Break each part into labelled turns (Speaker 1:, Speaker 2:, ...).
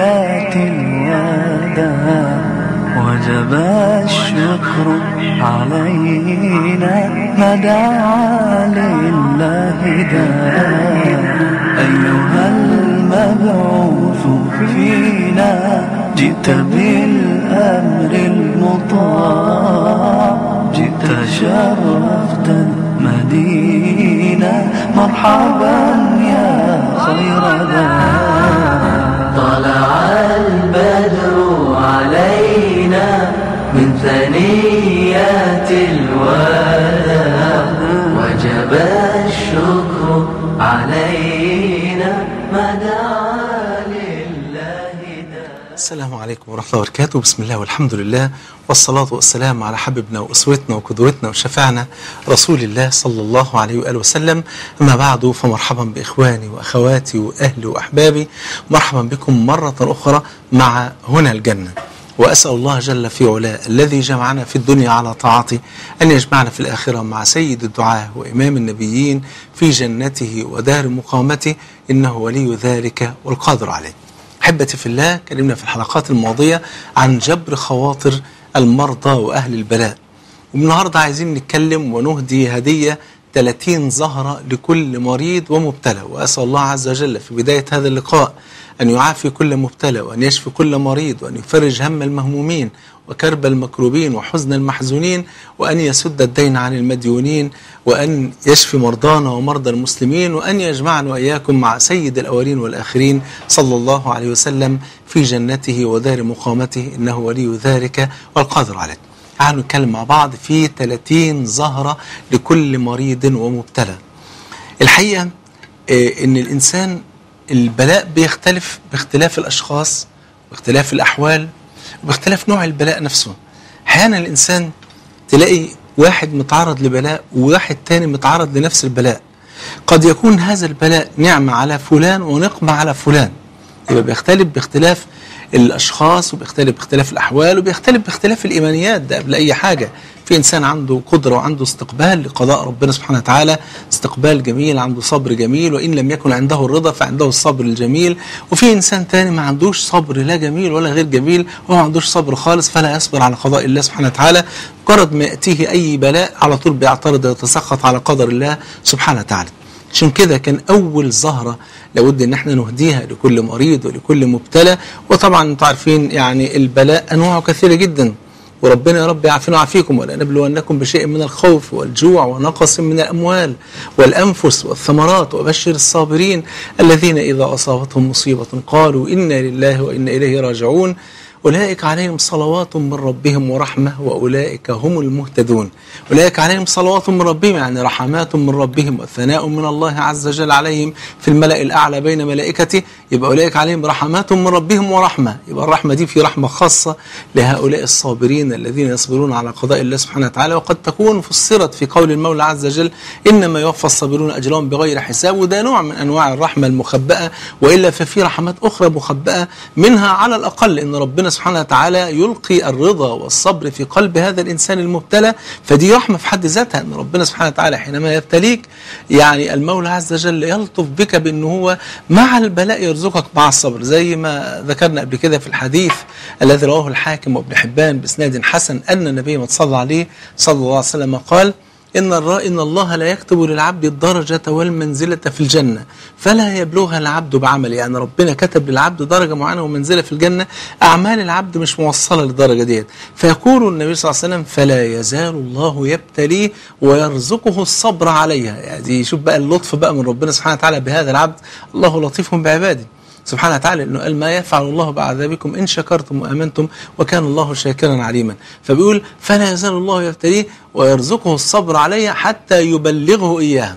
Speaker 1: ثنيات الوداع وجب الشكر علينا ما دعا لله داع أيها المبعوث فينا جئت بالأمر المطاع جئت شرفت المدينة مرحبا يا خير داع
Speaker 2: طلع البدر علينا من ثنيات الوداع وجب الشكر علينا ما دعا لله داع
Speaker 3: السلام عليكم ورحمة الله وبركاته بسم الله والحمد لله والصلاة والسلام على حبيبنا وأسوتنا وقدوتنا وشفعنا رسول الله صلى الله عليه وآله وسلم أما بعد فمرحبا بإخواني وأخواتي وأهلي وأحبابي مرحبا بكم مرة أخرى مع هنا الجنة وأسأل الله جل في علاه الذي جمعنا في الدنيا على طاعته أن يجمعنا في الآخرة مع سيد الدعاة وإمام النبيين في جنته ودار مقامته إنه ولي ذلك والقادر عليه أحبتي في الله كلمنا في الحلقات الماضية عن جبر خواطر المرضى وأهل البلاء والنهاردة عايزين نتكلم ونهدي هدية 30 زهرة لكل مريض ومبتلى وأسأل الله عز وجل في بداية هذا اللقاء أن يعافي كل مبتلى وأن يشفي كل مريض وأن يفرج هم المهمومين وكرب المكروبين وحزن المحزونين وأن يسد الدين عن المديونين وأن يشفي مرضانا ومرضى المسلمين وأن يجمعنا وإياكم مع سيد الأولين والآخرين صلى الله عليه وسلم في جنته ودار مقامته إنه ولي ذلك والقادر عليه تعالوا نتكلم مع بعض في 30 زهرة لكل مريض ومبتلى الحقيقة آه، إن الإنسان البلاء بيختلف باختلاف الأشخاص باختلاف الأحوال وباختلاف نوع البلاء نفسه أحيانا الإنسان تلاقي واحد متعرض لبلاء وواحد تاني متعرض لنفس البلاء قد يكون هذا البلاء نعمة على فلان ونقمة على فلان يبقى بيختلف باختلاف الاشخاص وبيختلف باختلاف الاحوال وبيختلف باختلاف الايمانيات ده قبل اي حاجه في انسان عنده قدره وعنده استقبال لقضاء ربنا سبحانه وتعالى استقبال جميل عنده صبر جميل وان لم يكن عنده الرضا فعنده الصبر الجميل وفي انسان تاني ما عندوش صبر لا جميل ولا غير جميل وهو ما عندوش صبر خالص فلا يصبر على قضاء الله سبحانه وتعالى مجرد ما ياتيه اي بلاء على طول بيعترض ويتسخط على قدر الله سبحانه وتعالى عشان كده كان أول زهرة لابد إن احنا نهديها لكل مريض ولكل مبتلى وطبعا انتوا عارفين يعني البلاء أنواعه كثيرة جدا وربنا يا رب يعافينا ويعافيكم ولنبلونكم بشيء من الخوف والجوع ونقص من الأموال والأنفس والثمرات وبشر الصابرين الذين إذا أصابتهم مصيبة قالوا إنا لله وإنا إليه راجعون أولئك عليهم صلوات من ربهم ورحمة وأولئك هم المهتدون أولئك عليهم صلوات من ربهم يعني رحمات من ربهم وثناء من الله عز وجل عليهم في الملأ الأعلى بين ملائكته يبقى أولئك عليهم رحمات من ربهم ورحمة يبقى الرحمة دي في رحمة خاصة لهؤلاء الصابرين الذين يصبرون على قضاء الله سبحانه وتعالى وقد تكون فسرت في قول المولى عز وجل إنما يوفى الصابرون أجرهم بغير حساب وده نوع من أنواع الرحمة المخبأة وإلا ففي رحمات أخرى مخبأة منها على الأقل إن ربنا سبحانه وتعالى يلقي الرضا والصبر في قلب هذا الإنسان المبتلى فدي رحمة في حد ذاتها أن ربنا سبحانه وتعالى حينما يبتليك يعني المولى عز وجل يلطف بك بأنه هو مع البلاء يرزقك مع الصبر زي ما ذكرنا قبل كده في الحديث الذي رواه الحاكم وابن حبان بإسناد حسن أن النبي ما صلى عليه صلى الله عليه وسلم قال إن الرا إن الله لا يكتب للعبد الدرجة والمنزلة في الجنة فلا يبلغها العبد بعمل يعني ربنا كتب للعبد درجة معينة ومنزلة في الجنة أعمال العبد مش موصلة للدرجة ديت فيقول النبي صلى الله عليه وسلم فلا يزال الله يبتليه ويرزقه الصبر عليها يعني شوف بقى اللطف بقى من ربنا سبحانه وتعالى بهذا العبد الله لطيف بعباده سبحانه وتعالى انه قال ما يفعل الله بعذابكم ان شكرتم وامنتم وكان الله شاكرا عليما فبيقول فلا يزال الله يبتليه ويرزقه الصبر عليه حتى يبلغه اياه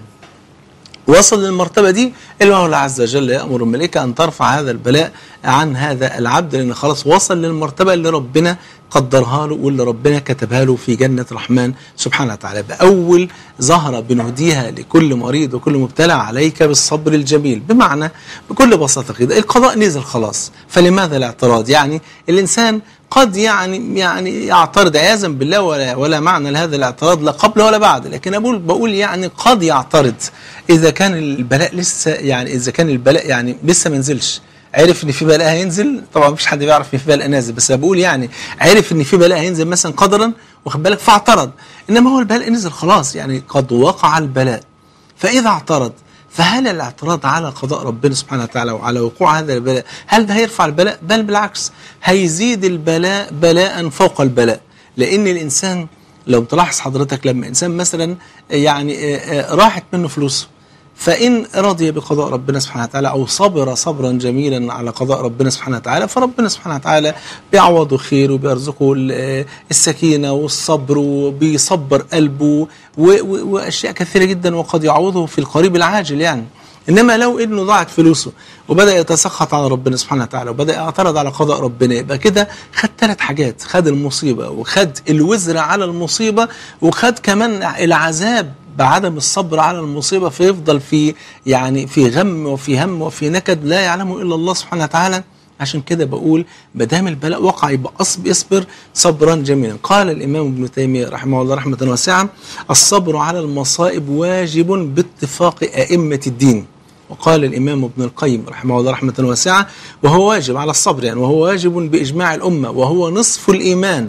Speaker 3: وصل للمرتبة دي المولى عز وجل يأمر الملائكة أن ترفع هذا البلاء عن هذا العبد لأن خلاص وصل للمرتبة اللي ربنا قدرها له واللي ربنا كتبها له في جنة الرحمن سبحانه وتعالى بأول زهرة بنهديها لكل مريض وكل مبتلى عليك بالصبر الجميل بمعنى بكل بساطة كده القضاء نزل خلاص فلماذا الاعتراض يعني الإنسان قد يعني يعني يعترض عياذا بالله ولا ولا معنى لهذا الاعتراض لا قبل ولا بعد لكن اقول بقول يعني قد يعترض اذا كان البلاء لسه يعني اذا كان البلاء يعني لسه ما نزلش عرف ان في بلاء هينزل طبعا مفيش حد بيعرف ان في بلاء نازل بس أنا بقول يعني عرف ان في بلاء هينزل مثلا قدرا واخد بالك فاعترض انما هو البلاء نزل خلاص يعني قد وقع البلاء فاذا اعترض فهل الاعتراض على قضاء ربنا سبحانه وتعالى وعلى وقوع هذا البلاء هل ده هيرفع البلاء بل بالعكس هيزيد البلاء بلاء فوق البلاء لان الانسان لو تلاحظ حضرتك لما انسان مثلا يعني آه، آه، راحت منه فلوسه فإن رضي بقضاء ربنا سبحانه وتعالى أو صبر صبرا جميلا على قضاء ربنا سبحانه وتعالى فربنا سبحانه وتعالى بيعوضه خير وبيرزقه ال- السكينة والصبر وبيصبر قلبه و- و- وأشياء كثيرة جدا وقد يعوضه في القريب العاجل يعني إنما لو إنه ضاعت فلوسه وبدأ يتسخط على ربنا سبحانه وتعالى وبدأ يعترض على قضاء ربنا يبقى كده خد ثلاث حاجات خد المصيبة وخد الوزر على المصيبة وخد كمان العذاب بعدم الصبر على المصيبة فيفضل في يعني في غم وفي هم وفي نكد لا يعلمه إلا الله سبحانه وتعالى عشان كده بقول ما دام البلاء وقع يبقى أصب اصبر صبرا جميلا قال الإمام ابن تيمية رحمه الله رحمة واسعة الصبر على المصائب واجب باتفاق أئمة الدين وقال الإمام ابن القيم رحمه الله رحمة واسعة وهو واجب على الصبر يعني وهو واجب بإجماع الأمة وهو نصف الإيمان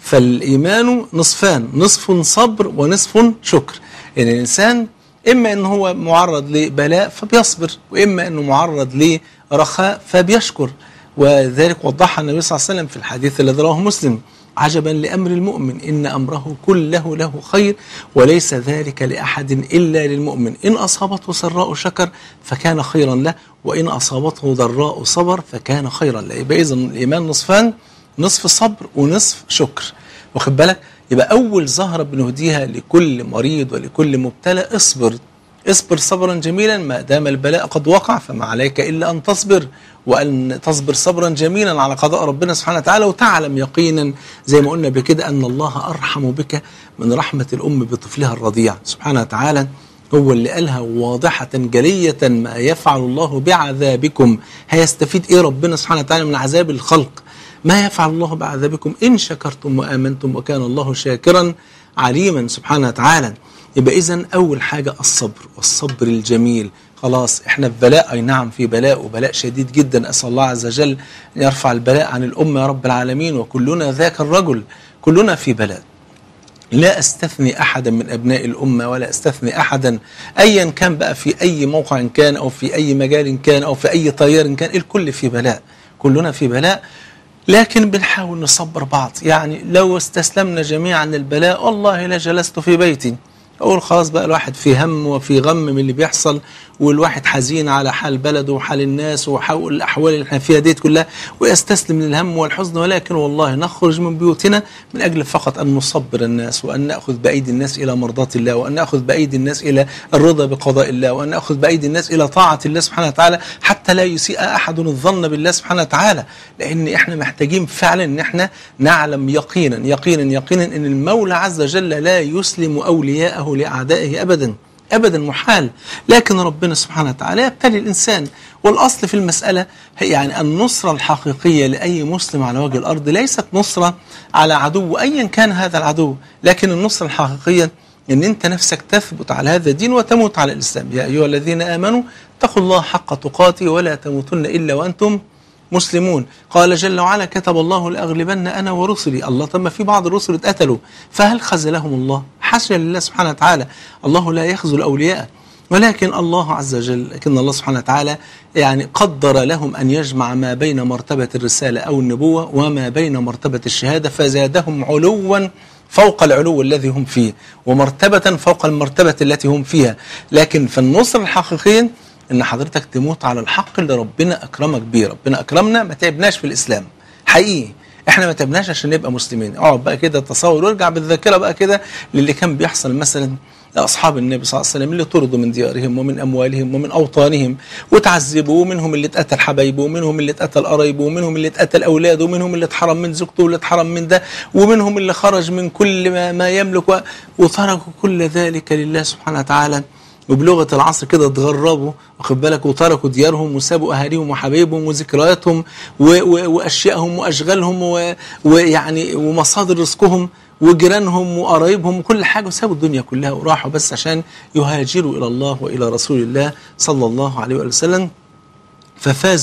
Speaker 3: فالإيمان نصفان نصف صبر ونصف شكر يعني الإنسان إما أنه هو معرض لبلاء فبيصبر وإما أنه معرض لرخاء فبيشكر وذلك وضحها النبي صلى الله عليه وسلم في الحديث الذي رواه مسلم عجبا لأمر المؤمن إن أمره كله له خير وليس ذلك لأحد إلا للمؤمن إن أصابته سراء شكر فكان خيرا له وإن أصابته ضراء صبر فكان خيرا له يبقى إذن الإيمان نصفان نصف صبر ونصف شكر واخد بالك يبقى أول زهرة بنهديها لكل مريض ولكل مبتلى اصبر اصبر صبرا جميلا ما دام البلاء قد وقع فما عليك إلا أن تصبر وأن تصبر صبرا جميلا على قضاء ربنا سبحانه وتعالى وتعلم يقينا زي ما قلنا بكده أن الله أرحم بك من رحمة الأم بطفلها الرضيع سبحانه وتعالى هو اللي قالها واضحة جلية ما يفعل الله بعذابكم هيستفيد إيه ربنا سبحانه وتعالى من عذاب الخلق ما يفعل الله بعذابكم إن شكرتم وآمنتم وكان الله شاكرا عليما سبحانه وتعالى يبقى إذا أول حاجة الصبر والصبر الجميل خلاص احنا في بلاء اي نعم في بلاء وبلاء شديد جدا اسال الله عز وجل ان يرفع البلاء عن الامه يا رب العالمين وكلنا ذاك الرجل كلنا في بلاء لا استثني احدا من ابناء الامه ولا استثني احدا ايا كان بقى في اي موقع كان او في اي مجال كان او في اي طيار كان الكل في بلاء كلنا في بلاء لكن بنحاول نصبر بعض يعني لو استسلمنا جميعا البلاء والله لجلست في بيتي اقول خلاص بقى الواحد في هم وفي غم من اللي بيحصل والواحد حزين على حال بلده وحال الناس وحول الاحوال اللي احنا فيها ديت كلها ويستسلم للهم والحزن ولكن والله نخرج من بيوتنا من اجل فقط ان نصبر الناس وان ناخذ بايدي الناس الى مرضاه الله وان ناخذ بايدي الناس الى الرضا بقضاء الله وان ناخذ بايدي الناس الى طاعه الله سبحانه وتعالى حتى لا يسيء احد الظن بالله سبحانه وتعالى لان احنا محتاجين فعلا ان احنا نعلم يقينا يقينا يقينا ان المولى عز وجل لا يسلم اولياءه لاعدائه ابدا ابدا محال لكن ربنا سبحانه وتعالى يبتلي الانسان والاصل في المساله هي يعني النصره الحقيقيه لاي مسلم على وجه الارض ليست نصره على عدو ايا كان هذا العدو لكن النصره الحقيقيه ان انت نفسك تثبت على هذا الدين وتموت على الاسلام يا ايها الذين امنوا اتقوا الله حق تقاته ولا تموتن الا وانتم مسلمون قال جل وعلا كتب الله لأغلبن أنا ورسلي الله طب ما في بعض الرسل اتقتلوا فهل خذلهم الله حاشا لله سبحانه وتعالى الله لا يخذل أولياءه ولكن الله عز وجل لكن الله سبحانه وتعالى يعني قدر لهم أن يجمع ما بين مرتبة الرسالة أو النبوة وما بين مرتبة الشهادة فزادهم علوا فوق العلو الذي هم فيه ومرتبة فوق المرتبة التي هم فيها لكن في النصر الحقيقي ان حضرتك تموت على الحق اللي ربنا اكرمك بيه ربنا اكرمنا ما تعبناش في الاسلام حقيقي احنا ما تعبناش عشان نبقى مسلمين اقعد بقى كده تصور وارجع بالذاكره بقى كده للي كان بيحصل مثلا لاصحاب النبي صلى الله عليه وسلم اللي طردوا من ديارهم ومن اموالهم ومن اوطانهم وتعذبوا ومنهم اللي اتقتل حبايبه ومنهم اللي اتقتل قرايبه ومنهم اللي اتقتل اولاده ومنهم اللي اتحرم من زوجته واللي اتحرم من ده ومنهم اللي خرج من كل ما, ما يملك و- وتركوا كل ذلك لله سبحانه وتعالى وبلغه العصر كده اتغربوا واخد بالك وتركوا ديارهم وسابوا اهاليهم وحبايبهم وذكرياتهم و- و- واشيائهم واشغالهم و- ويعني ومصادر رزقهم وجيرانهم وقرايبهم وكل حاجه وسابوا الدنيا كلها وراحوا بس عشان يهاجروا الى الله والى رسول الله صلى الله عليه وآله وسلم ففازوا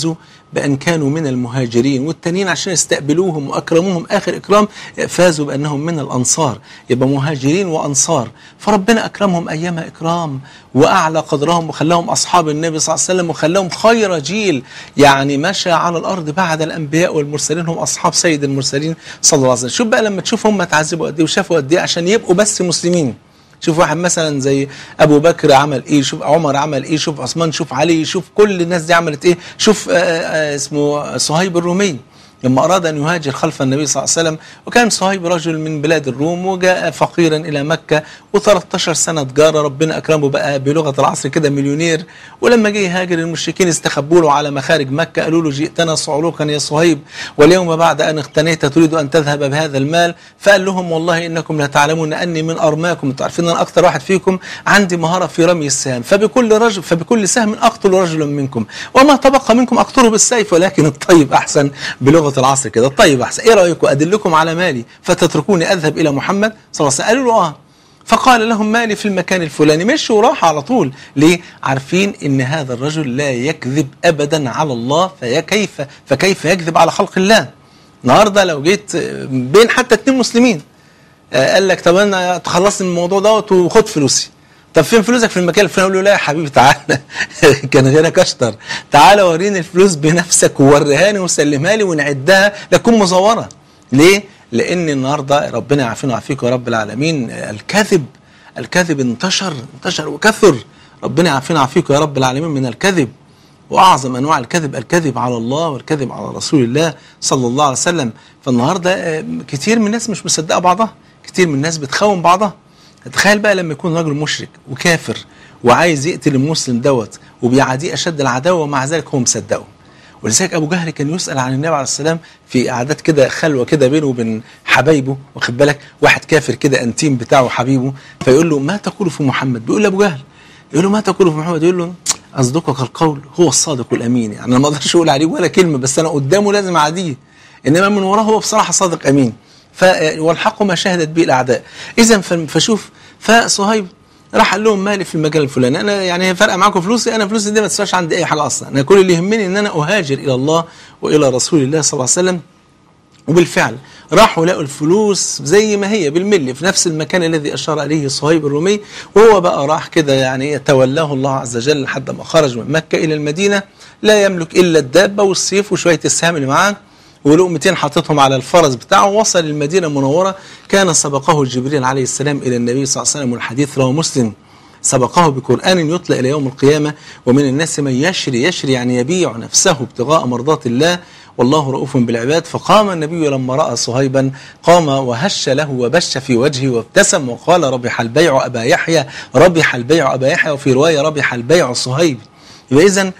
Speaker 3: بأن كانوا من المهاجرين والتانيين عشان استقبلوهم وأكرموهم آخر إكرام فازوا بأنهم من الأنصار يبقى مهاجرين وأنصار فربنا أكرمهم أيام إكرام وأعلى قدرهم وخلاهم أصحاب النبي صلى الله عليه وسلم وخلاهم خير جيل يعني مشى على الأرض بعد الأنبياء والمرسلين هم أصحاب سيد المرسلين صلى الله عليه وسلم شوف بقى لما تشوف هم اتعذبوا قد إيه وشافوا قد إيه عشان يبقوا بس مسلمين شوف واحد مثلا زي ابو بكر عمل ايه شوف عمر عمل ايه شوف عثمان شوف علي شوف كل الناس دي عملت ايه شوف آآ آآ اسمه صهيب الرومي لما أراد أن يهاجر خلف النبي صلى الله عليه وسلم وكان صهيب رجل من بلاد الروم وجاء فقيرا إلى مكة و13 سنة تجارة ربنا أكرمه بقى بلغة العصر كده مليونير ولما جه يهاجر المشركين استخبوا له على مخارج مكة قالوا له جئتنا صعلوكا يا صهيب واليوم بعد أن اغتنيت تريد أن تذهب بهذا المال فقال لهم والله إنكم لا تعلمون أني من أرماكم أنتم عارفين أن أكثر واحد فيكم عندي مهارة في رمي السهام فبكل رجل فبكل سهم أقتل رجلا منكم وما تبقى منكم أقتله بالسيف ولكن الطيب أحسن بلغة العصر كده الطيب أحسن إيه رأيكم أدلكم على مالي فتتركوني أذهب إلى محمد صلى الله عليه وسلم قالوا له آه فقال لهم مالي في المكان الفلاني مشوا وراح على طول ليه عارفين ان هذا الرجل لا يكذب ابدا على الله فكيف فكيف يكذب على خلق الله النهارده لو جيت بين حتى اتنين مسلمين آه، قال لك طب انا تخلصت من الموضوع دوت وخد فلوسي طب فين فلوسك في المكان الفلاني اقول له لا يا حبيبي تعالى كان غيرك اشطر تعالى وريني الفلوس بنفسك ووريهاني وسلمها لي ونعدها لتكون مزوره ليه لان النهارده ربنا يعافينا ويعافيكم يا رب العالمين آه، الكذب الكذب انتشر انتشر وكثر ربنا يعافينا ويعافيكم يا رب العالمين من الكذب واعظم انواع الكذب الكذب على الله والكذب على رسول الله صلى الله عليه وسلم فالنهارده آه، كتير من الناس مش مصدقه بعضها كتير من الناس بتخون بعضها تخيل بقى لما يكون راجل مشرك وكافر وعايز يقتل المسلم دوت وبيعاديه اشد العداوه ومع ذلك هو مصدقه ولذلك ابو جهل كان يسال عن النبي عليه السلام في قعدات كده خلوه كده بينه وبين حبايبه واخد بالك واحد كافر كده انتيم بتاعه حبيبه فيقول له ما تقول في محمد بيقول لابو جهل يقول له ما تقول في محمد يقول له اصدقك القول هو الصادق الامين يعني انا ما اقدرش اقول عليه ولا كلمه بس انا قدامه لازم اعاديه انما من وراه هو بصراحه صادق امين ف والحق ما شهدت به الاعداء اذا ف- فشوف فصهيب راح قال لهم مالي في المجال الفلاني انا يعني هي فارقه معاكم فلوسي انا فلوسي دي ما تسواش عندي اي حاجه اصلا انا كل اللي يهمني ان انا اهاجر الى الله والى رسول الله صلى الله عليه وسلم وبالفعل راحوا لقوا الفلوس زي ما هي بالملي في نفس المكان الذي اشار اليه صهيب الرومي وهو بقى راح كده يعني تولاه الله عز وجل لحد ما خرج من مكه الى المدينه لا يملك الا الدابه والسيف وشويه السهام اللي معاه ولقمتين حاططهم على الفرس بتاعه وصل المدينه المنوره كان سبقه جبريل عليه السلام الى النبي صلى الله عليه وسلم والحديث رواه مسلم سبقه بقرآن يتلى إلى يوم القيامة ومن الناس من يشري يشري يعني يبيع نفسه ابتغاء مرضات الله والله رؤوف بالعباد فقام النبي لما رأى صهيبا قام وهش له وبش في وجهه وابتسم وقال ربح البيع أبا يحيى ربح البيع أبا يحيى وفي رواية ربح البيع صهيب يبقى إذا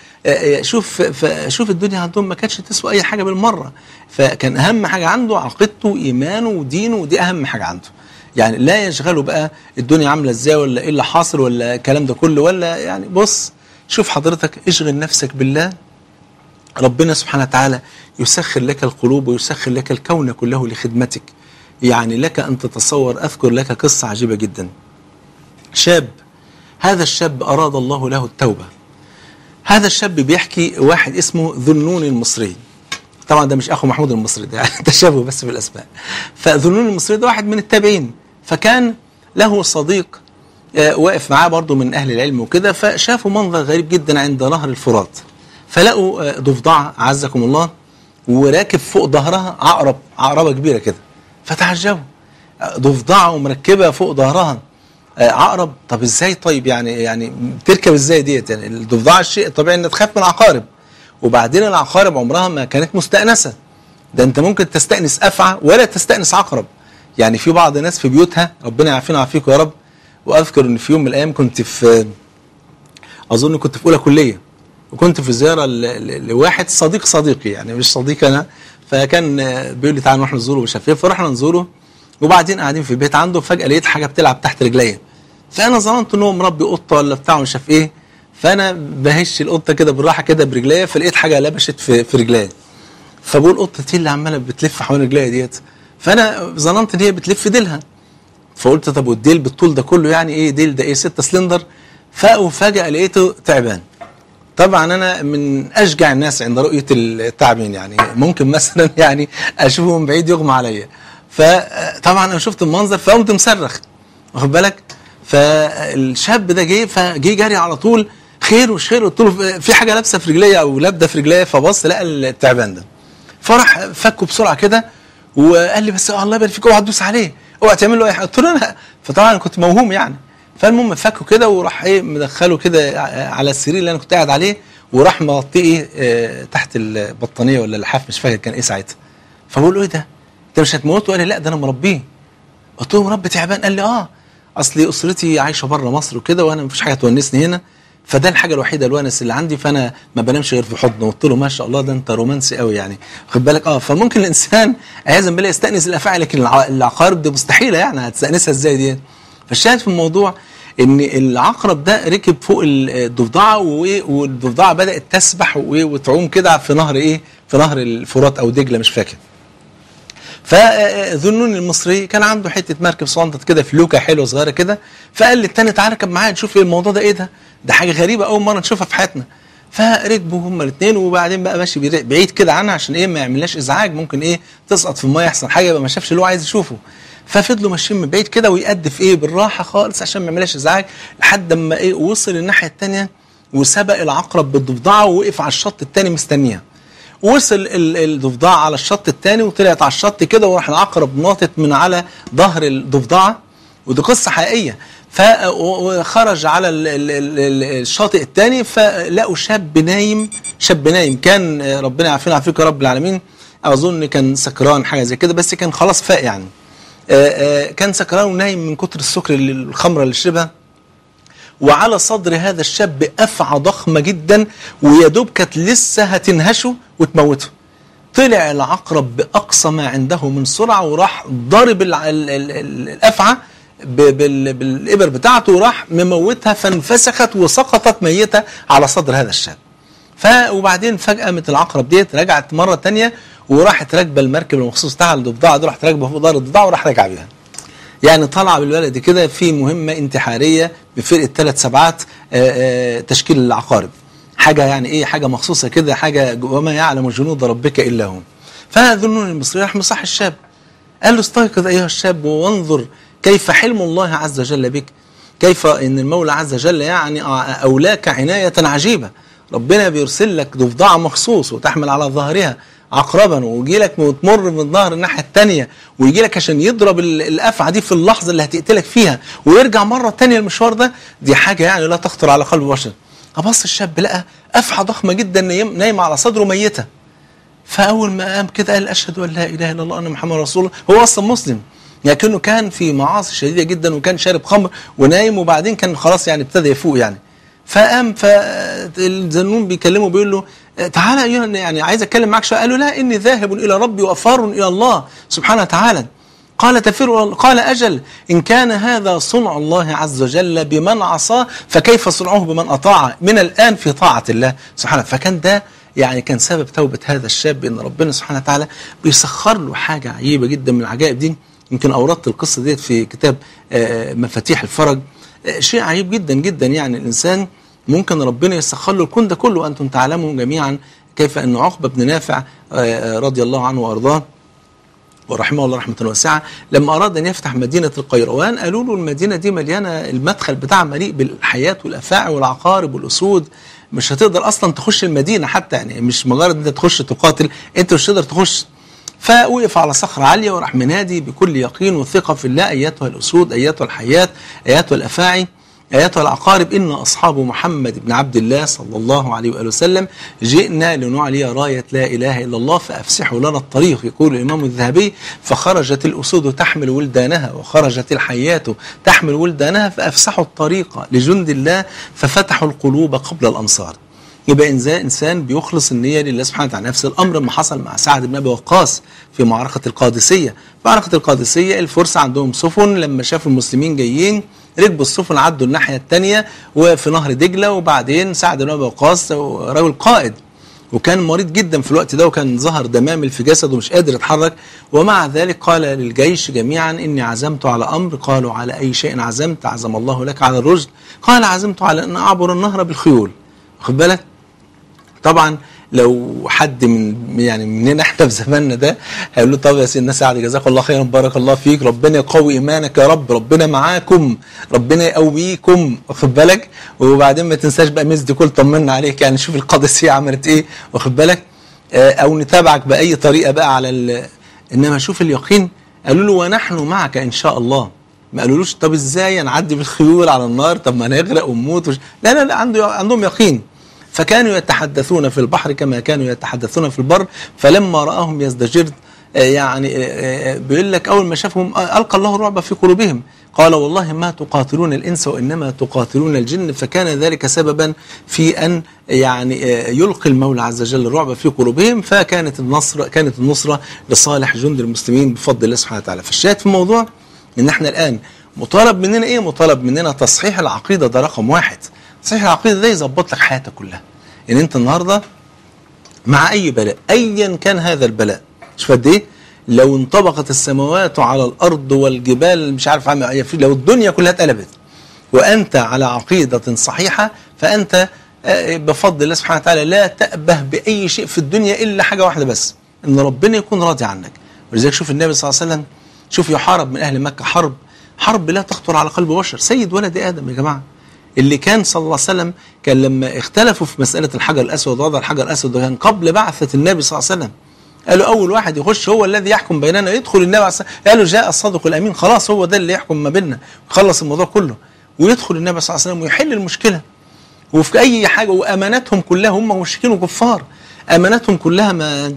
Speaker 3: شوف ف- شوف الدنيا عندهم ما كانتش تسوى أي حاجة بالمرة فكان أهم حاجة عنده عقيدته إيمانه ودينه ودي أهم حاجة عنده يعني لا يشغله بقى الدنيا عامله ازاي ولا ايه اللي حاصل ولا الكلام ده كله ولا يعني بص شوف حضرتك اشغل نفسك بالله ربنا سبحانه وتعالى يسخر لك القلوب ويسخر لك الكون كله لخدمتك يعني لك ان تتصور اذكر لك قصه عجيبه جدا شاب هذا الشاب اراد الله له التوبه هذا الشاب بيحكي واحد اسمه ذنون المصري طبعا ده مش اخو محمود المصري ده يعني تشابه بس في الاسماء فذنون المصري ده واحد من التابعين فكان له صديق آه، واقف معاه برضه من اهل العلم وكده فشافوا منظر غريب جدا عند نهر الفرات فلقوا آه، ضفدعه عزكم الله وراكب فوق ظهرها عقرب عقربه كبيره كده فتعجبوا آه، ضفدعه ومركبه فوق ظهرها آه، عقرب طب ازاي طيب يعني يعني تركب ازاي ديت يعني الضفدعه الشيء الطبيعي انها تخاف من العقارب وبعدين العقارب عمرها ما كانت مستأنسة ده انت ممكن تستأنس أفعى ولا تستأنس عقرب يعني في بعض الناس في بيوتها ربنا يعافينا ويعافيكم يا رب واذكر ان في يوم من الايام كنت في اظن كنت في اولى كليه وكنت في زياره ل- ل- لواحد صديق صديقي يعني مش صديق انا فكان آه، بيقول لي تعالى نروح نزوره مش عارف ايه فرحنا نزوره وبعدين قاعدين في البيت عنده فجاه لقيت حاجه بتلعب تحت رجليا فانا ظننت ان هو مربي قطه ولا بتاع مش عارف ايه فانا بهش القطه كده بالراحه كده برجليا فلقيت حاجه لبشت في في رجليا فبقول قطه ايه اللي عماله بتلف حوالين رجليا ديت فانا ظننت ان هي بتلف ديلها فقلت طب والديل بالطول ده كله يعني ايه ديل ده ايه 6 سلندر فوفجأة لقيته تعبان طبعا انا من اشجع الناس عند رؤيه التعابين يعني ممكن مثلا يعني اشوفه من بعيد يغمى عليا فطبعا انا شفت المنظر فقمت مصرخ واخد بالك فالشاب ده جه فجه جري على طول خير وش خير قلت له في حاجه لابسه في رجليا او لابده في رجليا فبص لقى التعبان ده فراح فكه بسرعه كده وقال لي بس الله يبارك فيك اوعى تدوس عليه اوعى تعمل له اي حاجه قلت له انا فطبعا كنت موهوم يعني فالمهم فكه كده وراح ايه مدخله كده على السرير اللي انا كنت قاعد عليه وراح مغطيه ايه آه، تحت البطانيه ولا اللحاف مش فاكر كان ايه ساعتها فبقول له ايه ده انت مش هتموته قال لي لا ده انا مربيه قلت له مربي تعبان قال لي اه اصلي اسرتي عايشه بره مصر وكده وانا مفيش حاجه تونسني هنا فده الحاجه الوحيده الونس اللي عندي فانا ما بنامش غير في حضنه قلت له ما شاء الله ده انت رومانسي قوي يعني خد بالك اه فممكن الانسان عياذا بالله يستانس الافاعي لكن الع- العقارب دي مستحيله يعني هتستانسها ازاي دي فالشاهد في الموضوع ان العقرب ده ركب فوق الضفدعه و- والضفدعه بدات تسبح و- وتعوم كده في نهر ايه في نهر الفرات او دجله مش فاكر فذنون المصري كان عنده حته مركب صندت كده فلوكه حلوه صغيره كده فقال للتاني تعالى ركب معايا نشوف ايه الموضوع ده ايه ده ده حاجه غريبه اول مره نشوفها في حياتنا فركبوا هما الاثنين وبعدين بقى ماشي بير- بعيد كده عنها عشان ايه ما يعملناش ازعاج ممكن ايه تسقط في الميه يحصل حاجه يبقى ما شافش اللي هو عايز يشوفه ففضلوا ماشيين من بعيد كده ويقدف ايه بالراحه خالص عشان ما يعملهاش ازعاج لحد اما ايه وصل الناحيه الثانيه وسبق العقرب بالضفدعه ووقف على الشط الثاني مستنيها وصل ال- الضفدعه على الشط الثاني وطلعت على الشط كده وراح العقرب ناطط من على ظهر الضفدعه ودي قصه حقيقيه ف وخرج على ال- ال- ال- ال- الشاطئ الثاني فلقوا شاب نايم شاب نايم كان آه، ربنا يعافينا ويعافيك يا رب العالمين اظن كان سكران حاجه زي كده بس كان خلاص فاق يعني آه، آه، كان سكران ونايم من كتر السكر اللي الخمره اللي شربها وعلى صدر هذا الشاب أفعى ضخمة جدا ويا دوب كانت لسه هتنهشه وتموته طلع العقرب بأقصى ما عنده من سرعة وراح ضارب ال- ال- ال- ال- الأفعى ب- بال- بالإبر بتاعته وراح مموتها فانفسخت وسقطت ميتة على صدر هذا الشاب ف وبعدين فجأة قامت العقرب ديت رجعت مرة تانية وراحت راكبة المركب المخصوص بتاعها الضفدعة دي راحت راكبة فوق ظهر الضفدعة وراح راجع بيها يعني طالعه بالبلد كده في مهمه انتحاريه بفرقه ثلاث سبعات آه، آه، تشكيل العقارب حاجه يعني ايه حاجه مخصوصه كده حاجه وما يعلم جنود ربك الا هم فذنون المصري راح مصح الشاب قال له استيقظ ايها الشاب وانظر كيف حلم الله عز وجل بك كيف ان المولى عز وجل يعني اولاك عنايه عجيبه ربنا بيرسل لك ضفدعه مخصوص وتحمل على ظهرها عقربا ويجي لك وتمر من الظهر الناحيه الثانيه ويجي لك عشان يضرب ال- الافعى دي في اللحظه اللي هتقتلك فيها ويرجع مره ثانيه المشوار ده دي حاجه يعني لا تخطر على قلب بشر ابص الشاب لقى افعى ضخمه جدا نايم- نايمه على صدره ميته فاول ما قام كده قال اشهد ان لا اله الا الله ان محمد رسول الله هو اصلا مسلم لكنه كان في معاصي شديده جدا وكان شارب خمر ونايم وبعدين كان خلاص يعني ابتدى يفوق يعني فقام فالزنون بيكلمه بيقول له تعالى ايها يعني عايز اتكلم معاك شويه قال له لا اني ذاهب الى ربي وافار الى الله سبحانه وتعالى قال تفر قال اجل ان كان هذا صنع الله عز وجل بمن عصاه فكيف صنعه بمن اطاعه من الان في طاعه الله سبحانه فكان ده يعني كان سبب توبه هذا الشاب ان ربنا سبحانه وتعالى بيسخر له حاجه عجيبه جدا من العجائب دي يمكن اوردت القصه ديت في كتاب آه، مفاتيح الفرج آه، شيء عجيب جدا جدا يعني الانسان ممكن ربنا يسخر له الكون ده كله وانتم تعلمون جميعا كيف ان عقبه بن نافع آه، آه، رضي الله عنه وارضاه ورحمه الله رحمه واسعه لما اراد ان يفتح مدينه القيروان قالوا له المدينه دي مليانه المدخل بتاعها مليء بالحياه والافاعي والعقارب والاسود مش هتقدر اصلا تخش المدينه حتى يعني مش مجرد انت تخش تقاتل انت مش هتقدر تخش فوقف على صخرة عالية وراح منادي بكل يقين وثقة في الله أيتها الأسود أيتها الحياة أيتها الأفاعي أيتها العقارب إن أصحاب محمد بن عبد الله صلى الله عليه وآله وسلم جئنا لنعلي راية لا إله إلا الله فأفسحوا لنا الطريق يقول الإمام الذهبي فخرجت الأسود تحمل ولدانها وخرجت الحيات تحمل ولدانها فأفسحوا الطريق لجند الله ففتحوا القلوب قبل الأمصار يبقى إنسان إنسان بيخلص النية لله سبحانه وتعالى نفس الأمر ما حصل مع سعد بن أبي وقاص في معركة القادسية معركة القادسية الفرس عندهم سفن لما شافوا المسلمين جايين ركبوا السفن عدوا الناحية الثانية وفي نهر دجلة وبعدين سعد بن أبي وقاص رجل قائد وكان مريض جدا في الوقت ده وكان ظهر دمامل في جسده ومش قادر يتحرك ومع ذلك قال للجيش جميعا اني عزمت على امر قالوا على اي شيء عزمت عزم الله لك على الرشد قال عزمت على ان اعبر النهر بالخيول واخد بالك طبعا لو حد من يعني مننا احنا في زماننا ده هيقول له طب يا سيدنا سعد جزاك الله خيرا بارك الله فيك ربنا يقوي ايمانك يا رب ربنا معاكم ربنا يقويكم واخد بالك وبعدين ما تنساش بقى ميز دي كل طمنا عليك يعني شوف القادسيه عملت ايه واخد بالك آه، او نتابعك باي طريقه بقى على ال... انما شوف اليقين قالوا له ونحن معك ان شاء الله ما قالولوش طب ازاي نعدي بالخيول على النار طب ما نغرق ونموت وش... لا لا لا عنده عندهم يقين فكانوا يتحدثون في البحر كما كانوا يتحدثون في البر فلما راهم يزدجر آه، يعني آه، آه، بيقول لك اول ما شافهم آه، القى الله الرعب في قلوبهم قال والله ما تقاتلون الانس وانما تقاتلون الجن فكان ذلك سببا في ان يعني آه، يلقي المولى عز وجل الرعب في قلوبهم فكانت النصر كانت النصره لصالح جند المسلمين بفضل الله سبحانه وتعالى فالشاهد في الموضوع ان احنا الان مطالب مننا ايه مطالب مننا تصحيح العقيده ده رقم واحد تصحيح العقيده ده يظبط لك حياتك كلها ان انت النهارده مع اي بلاء ايا كان هذا البلاء شوف قد ايه لو انطبقت السماوات على الارض والجبال مش عارف عامل إيه، لو الدنيا كلها اتقلبت وانت على عقيده صحيحه فانت آه، بفضل الله سبحانه وتعالى لا تأبه باي شيء في الدنيا الا حاجه واحده بس ان ربنا يكون راضي عنك ولذلك شوف النبي صلى الله عليه وسلم شوف يحارب من اهل مكه حرب حرب لا تخطر على قلب بشر سيد ولد ادم يا جماعه اللي كان صلى الله عليه وسلم كان لما اختلفوا في مساله الحجر الاسود وضع الحجر الاسود ده كان قبل بعثه النبي صلى الله عليه وسلم قالوا اول واحد يخش هو الذي يحكم بيننا يدخل النبي عليه الصلاه والسلام قالوا جاء الصادق الامين خلاص هو ده اللي يحكم ما بيننا ويخلص الموضوع كله ويدخل النبي صلى الله عليه وسلم ويحل المشكله وفي اي حاجه واماناتهم كلها هم مشركين وكفار اماناتهم كلها ما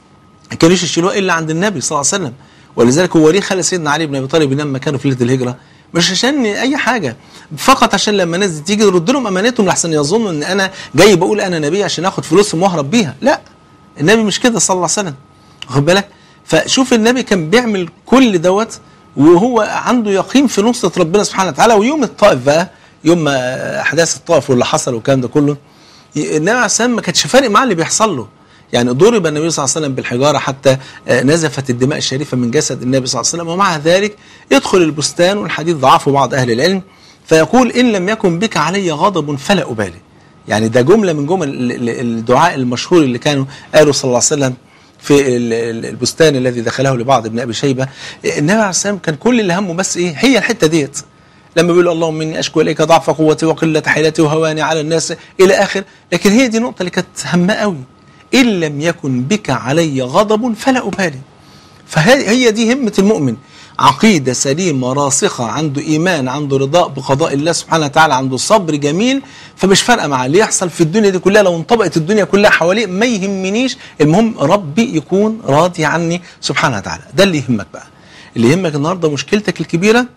Speaker 3: كانوش يشيلوها الا عند النبي صلى الله عليه وسلم ولذلك هو ليه خلى سيدنا علي بن ابي طالب ينام مكانه في ليله الهجره مش عشان اي حاجه فقط عشان لما الناس دي تيجي يرد لهم امانتهم لحسن يظنوا ان انا جاي بقول انا نبي عشان اخد فلوسهم واهرب بيها لا النبي مش كده صلى الله عليه وسلم واخد بالك فشوف النبي كان بيعمل كل دوت وهو عنده يقين في نصرة ربنا سبحانه وتعالى ويوم الطائف بقى يوم ما احداث الطائف واللي حصل والكلام ده كله النبي عليه السلام ما كانش فارق معاه اللي بيحصل له يعني ضرب النبي صلى الله عليه وسلم بالحجاره حتى آه، نزفت الدماء الشريفه من جسد النبي صلى الله عليه وسلم ومع ذلك يدخل البستان والحديث ضعفه بعض اهل العلم فيقول ان لم يكن بك علي غضب فلا ابالي يعني ده جمله من جمل ال- ال- الدعاء المشهور اللي كانوا قالوا صلى الله عليه وسلم في ال- ال- البستان الذي دخله لبعض ابن ابي شيبه النبي عليه السلام كان كل اللي همه بس ايه هي الحته ديت لما بيقول اللهم اني اشكو اليك ضعف قوتي وقله حيلتي وهواني على الناس الى اخر لكن هي دي النقطه اللي كانت همه قوي ان لم يكن بك علي غضب فلا ابالي فهي هي دي همه المؤمن عقيده سليمه راسخه عنده ايمان عنده رضاء بقضاء الله سبحانه وتعالى عنده صبر جميل فمش فارقه معاه اللي يحصل في الدنيا دي كلها لو انطبقت الدنيا كلها حواليه ما يهمنيش المهم ربي يكون راضي عني سبحانه وتعالى ده اللي يهمك بقى اللي يهمك النهارده مشكلتك الكبيره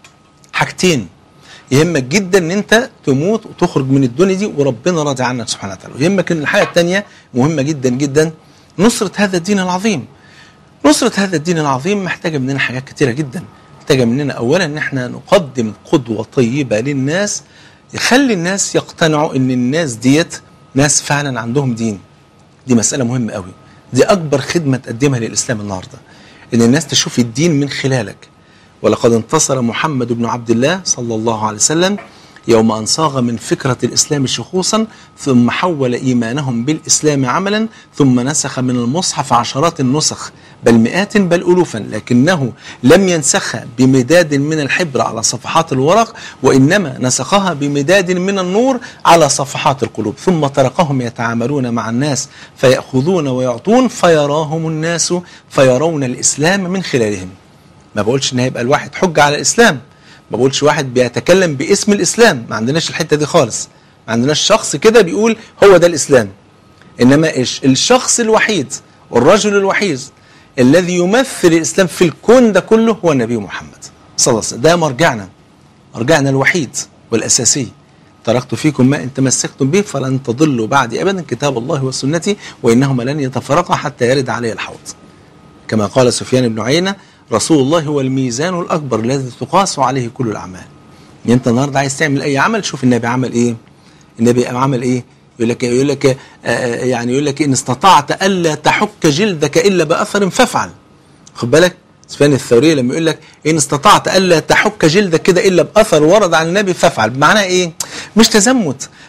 Speaker 3: حاجتين يهمك جدا ان انت تموت وتخرج من الدنيا دي وربنا راضي عنك سبحانه وتعالى ويهمك ان الحاجه الثانيه مهمه جدا جدا نصره هذا الدين العظيم نصرة هذا الدين العظيم محتاجة مننا حاجات كتيرة جدا محتاجة مننا أولا إن احنا نقدم قدوة طيبة للناس يخلي الناس يقتنعوا إن الناس ديت ناس فعلا عندهم دين دي مسألة مهمة قوي دي أكبر خدمة تقدمها للإسلام النهاردة إن الناس تشوف الدين من خلالك ولقد انتصر محمد بن عبد الله صلى الله عليه وسلم يوم أن صاغ من فكرة الإسلام شخوصا ثم حول إيمانهم بالإسلام عملا ثم نسخ من المصحف عشرات النسخ بل مئات بل ألوفا لكنه لم ينسخها بمداد من الحبر على صفحات الورق وإنما نسخها بمداد من النور على صفحات القلوب ثم تركهم يتعاملون مع الناس فيأخذون ويعطون فيراهم الناس فيرون الإسلام من خلالهم ما بقولش ان هيبقى الواحد حجه على الاسلام ما بقولش واحد بيتكلم باسم الاسلام ما عندناش الحته دي خالص ما عندناش شخص كده بيقول هو ده الاسلام انما إيش الشخص الوحيد والرجل الوحيد الذي يمثل الاسلام في الكون ده كله هو النبي محمد صلى الله عليه وسلم ده مرجعنا مرجعنا الوحيد والاساسي تركت فيكم ما ان تمسكتم به فلن تضلوا بعدي ابدا كتاب الله وسنتي وانهما لن يتفرقا حتى يرد علي الحوض كما قال سفيان بن عيينة رسول الله هو الميزان الأكبر الذي تقاس عليه كل الأعمال يعني أنت النهاردة عايز تعمل أي عمل شوف النبي عمل إيه النبي عمل إيه يقول لك يقول لك آه، آه، يعني يقول لك إن استطعت ألا تحك جلدك إلا بأثر فافعل خد بالك سفيان الثوري لما يقول لك إن استطعت ألا تحك جلدك كده إلا بأثر ورد عن النبي فافعل بمعنى إيه مش تزمت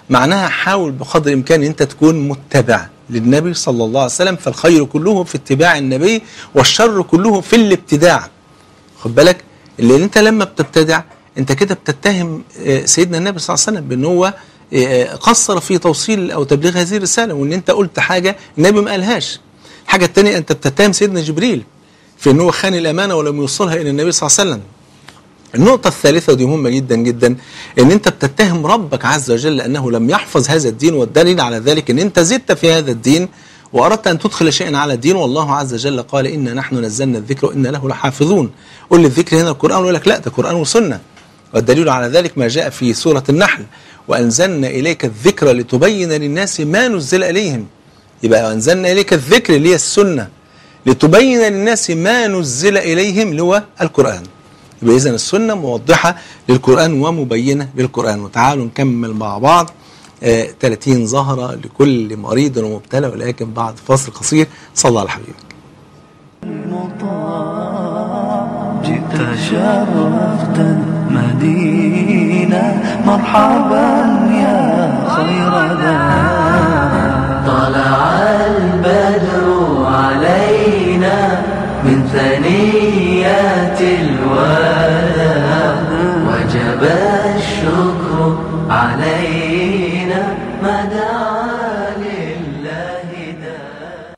Speaker 3: معناها حاول بقدر الامكان ان انت تكون متبع للنبي صلى الله عليه وسلم فالخير كله في اتباع النبي والشر كله في الابتداع خد بالك اللي انت لما بتبتدع انت كده بتتهم آه، سيدنا النبي صلى الله عليه وسلم بان هو آه، قصر في توصيل او تبليغ هذه الرساله وان انت قلت حاجه النبي ما قالهاش الحاجه الثانيه انت بتتهم سيدنا جبريل في ان هو خان الامانه ولم يوصلها الى النبي صلى الله عليه وسلم النقطة الثالثة ودي مهمة جدا جدا ان انت بتتهم ربك عز وجل لانه لم يحفظ هذا الدين والدليل على ذلك ان انت زدت في هذا الدين واردت ان تدخل شيئا على الدين والله عز وجل قال انا نحن نزلنا الذكر وانا له لحافظون قل لي الذكر هنا القران يقول لك لا ده قران وسنه والدليل على ذلك ما جاء في سوره النحل وانزلنا اليك الذكر لتبين للناس ما نزل اليهم يبقى انزلنا اليك الذكر اللي هي السنه لتبين للناس ما نزل اليهم اللي هو القران يبقى اذا السنه موضحه للقران ومبينه للقران وتعالوا نكمل مع بعض آه 30 زهره لكل مريض ومبتلى ولكن بعد فاصل قصير صلى على حبيبك
Speaker 1: المطاع جئت شرفت المدينة مرحبا يا خير ذا
Speaker 2: طلع البدر علينا من ثنيات الوداع وجب الشكر علينا ما دعا لله داع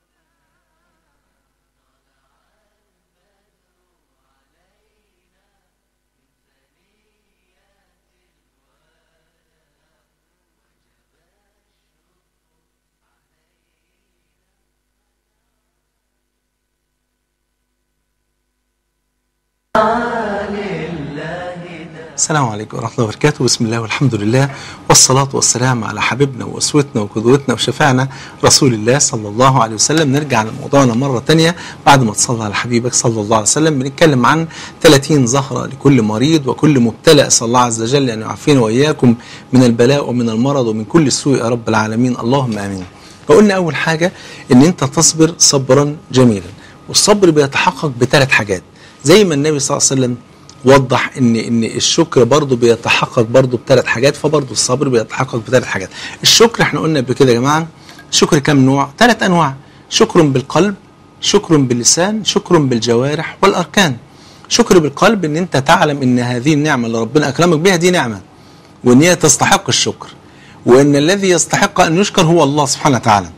Speaker 3: السلام عليكم ورحمة الله وبركاته بسم الله والحمد لله والصلاة والسلام على حبيبنا وأسوتنا وقدوتنا وشفاعنا رسول الله صلى الله عليه وسلم نرجع لموضوعنا مرة تانية بعد ما تصلى على حبيبك صلى الله عليه وسلم بنتكلم عن 30 زهرة لكل مريض وكل مبتلى أسأل الله عز وجل أن يعافينا وإياكم من البلاء ومن المرض ومن كل سوء يا رب العالمين اللهم آمين فقلنا أول حاجة أن أنت تصبر صبرا جميلا والصبر بيتحقق بثلاث حاجات زي ما النبي صلى الله عليه وسلم وضح ان ان الشكر برضه بيتحقق برضه بثلاث حاجات فبرضه الصبر بيتحقق بثلاث حاجات الشكر احنا قلنا قبل كده يا جماعه شكر كم نوع ثلاث انواع شكر بالقلب شكر باللسان شكر بالجوارح والاركان شكر بالقلب ان انت تعلم ان هذه النعمه اللي ربنا اكرمك بها دي نعمه وان هي تستحق الشكر وان الذي يستحق ان يشكر هو الله سبحانه وتعالى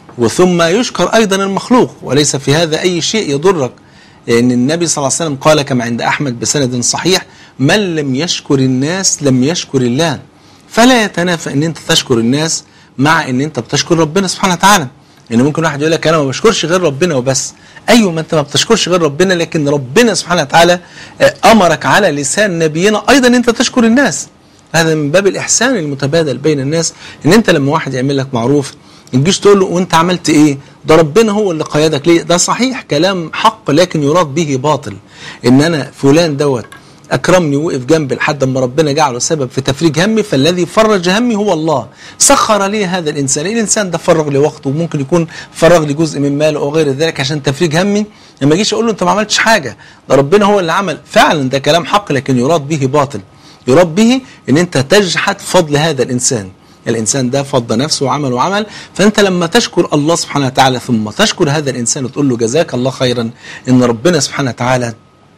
Speaker 3: وثم يشكر ايضا المخلوق وليس في هذا اي شيء يضرك لأن النبي صلى الله عليه وسلم قال كما عند أحمد بسند صحيح من لم يشكر الناس لم يشكر الله فلا يتنافى أن أنت تشكر الناس مع أن أنت بتشكر ربنا سبحانه وتعالى يعني ممكن واحد يقول لك أنا ما بشكرش غير ربنا وبس أيوة ما أنت ما بتشكرش غير ربنا لكن ربنا سبحانه وتعالى آه، أمرك على لسان نبينا أيضا أنت تشكر الناس هذا من باب الإحسان المتبادل بين الناس أن أنت لما واحد يعمل لك معروف ما تجيش تقول له وانت عملت ايه ده ربنا هو اللي قيدك ليه ده صحيح كلام حق لكن يراد به باطل ان انا فلان دوت اكرمني وقف جنبي لحد ما ربنا جعله سبب في تفريج همي فالذي فرج همي هو الله سخر لي هذا الانسان الانسان ده فرغ لي وقته وممكن يكون فرغ لي جزء من ماله او غير ذلك عشان تفريج همي لما اجيش اقول له انت ما عملتش حاجه ده ربنا هو اللي عمل فعلا ده كلام حق لكن يراد به باطل يراد به ان انت تجحد فضل هذا الانسان الانسان ده فض نفسه وعمل وعمل فانت لما تشكر الله سبحانه وتعالى ثم تشكر هذا الانسان وتقول له جزاك الله خيرا ان ربنا سبحانه وتعالى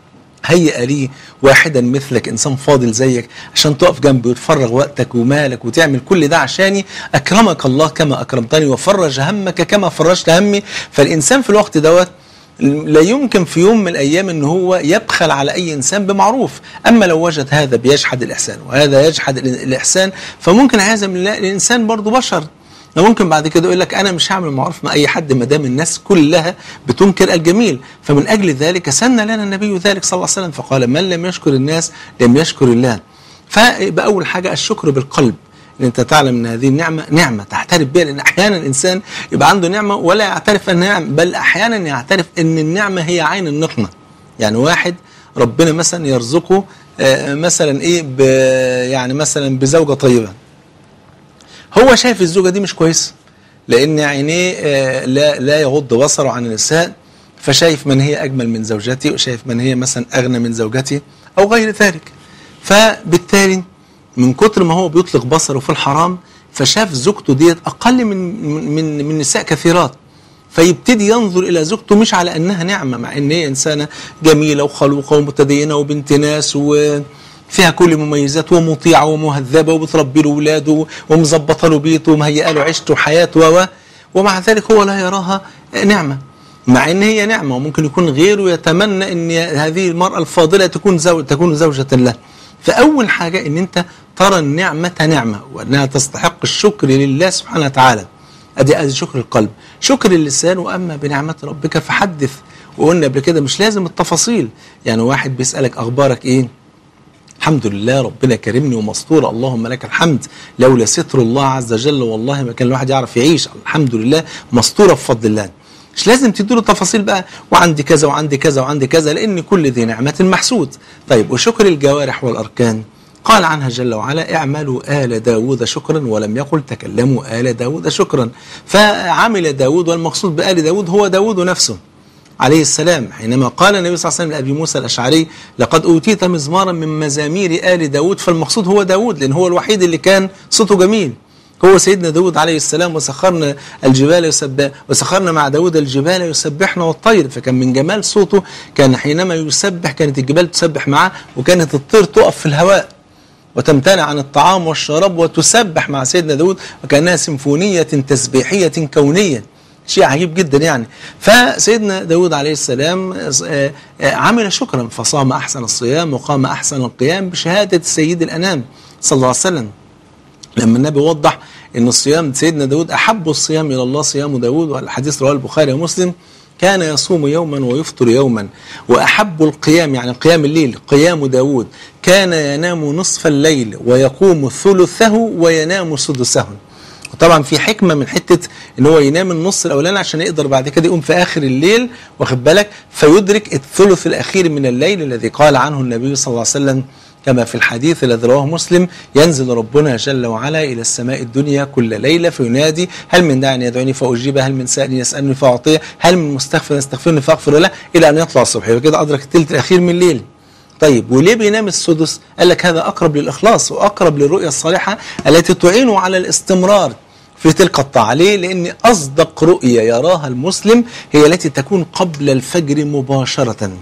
Speaker 3: هيئ لي واحدا مثلك انسان فاضل زيك عشان تقف جنبي وتفرغ وقتك ومالك وتعمل كل ده عشاني اكرمك الله كما اكرمتني وفرج همك كما فرجت همي فالانسان في الوقت دوت لا يمكن في يوم من الايام ان هو يبخل على اي انسان بمعروف اما لو وجد هذا بيجحد الاحسان وهذا يجحد ال- الاحسان فممكن عياذا بالله الانسان برضه بشر ممكن بعد كده يقول لك انا مش هعمل معروف مع اي حد ما دام الناس كلها بتنكر الجميل فمن اجل ذلك سن لنا النبي ذلك صلى الله عليه وسلم فقال من لم يشكر الناس لم يشكر الله فيبقى اول حاجه الشكر بالقلب ان انت تعلم ان هذه النعمه نعمه تعترف بها لان احيانا الانسان يبقى عنده نعمه ولا يعترف انها نعمه بل احيانا يعترف ان النعمه هي عين النقمه يعني واحد ربنا مثلا يرزقه آه، مثلا ايه ب- يعني مثلا بزوجه طيبه هو شايف الزوجه دي مش كويسه لان عينيه آه، لا لا يغض بصره عن النساء فشايف من هي اجمل من زوجتي وشايف من هي مثلا اغنى من زوجتي او غير ذلك فبالتالي من كتر ما هو بيطلق بصره في الحرام فشاف زوجته ديت اقل من من من نساء كثيرات فيبتدي ينظر الى زوجته مش على انها نعمه مع ان هي انسانه جميله وخلوقه ومتدينه وبنت ناس وفيها كل المميزات ومطيعه ومهذبه وبتربي له اولاده ومظبطه له بيته ومهيئه له عيشته وحياته و ومع ذلك هو لا يراها نعمه مع ان هي نعمه وممكن يكون غيره يتمنى ان هذه المراه الفاضله تكون زوج تكون زوجه له فاول حاجه ان انت ترى النعمه نعمه وانها تستحق الشكر لله سبحانه وتعالى ادي ادي شكر القلب شكر اللسان واما بنعمه ربك فحدث وقلنا قبل كده مش لازم التفاصيل يعني واحد بيسالك اخبارك ايه الحمد لله ربنا كرمني ومستور اللهم لك الحمد لولا ستر الله عز وجل والله ما كان الواحد يعرف يعيش الحمد لله مستوره بفضل الله مش لازم تديله تفاصيل بقى وعندي كذا وعندي كذا وعندي كذا لان كل ذي نعمه محسود طيب وشكر الجوارح والاركان قال عنها جل وعلا اعملوا آل داود شكرا ولم يقل تكلموا آل داود شكرا فعمل داود والمقصود بآل داود هو داود نفسه عليه السلام حينما قال النبي صلى الله عليه وسلم لأبي موسى الأشعري لقد أوتيت مزمارا من مزامير آل داود فالمقصود هو داود لأن هو الوحيد اللي كان صوته جميل هو سيدنا داود عليه السلام وسخرنا الجبال يسبح وسخرنا مع داود الجبال يسبحنا والطير فكان من جمال صوته كان حينما يسبح كانت الجبال تسبح معه وكانت الطير تقف في الهواء وتمتنع عن الطعام والشراب وتسبح مع سيدنا داود وكأنها سيمفونية تسبيحية كونية شيء عجيب جدا يعني فسيدنا داود عليه السلام آه، آه، عمل شكرا فصام أحسن الصيام وقام أحسن القيام بشهادة سيد الأنام صلى الله عليه وسلم لما النبي وضح ان الصيام سيدنا داود احب الصيام الى الله صيام داود والحديث رواه البخاري ومسلم كان يصوم يوما ويفطر يوما وأحب القيام يعني قيام الليل قيام داود كان ينام نصف الليل ويقوم ثلثه وينام سدسه وطبعا في حكمة من حتة ان هو ينام النص الاولاني عشان يقدر بعد كده يقوم في اخر الليل واخد بالك فيدرك الثلث الاخير من الليل الذي قال عنه النبي صلى الله عليه وسلم كما في الحديث الذي رواه مسلم ينزل ربنا جل وعلا إلى السماء الدنيا كل ليلة فينادي هل من داع يدعوني فأجيب هل من سائل يسألني فأعطيه هل من مستغفر يستغفرني فأغفر له إلى أن يطلع الصبح يبقى كده أدرك الثلث الأخير من الليل طيب وليه بينام السدس قال لك هذا أقرب للإخلاص وأقرب للرؤية الصالحة التي تعينه على الاستمرار في تلك الطاعة ليه؟ لأن أصدق رؤية يراها المسلم هي التي تكون قبل الفجر مباشرة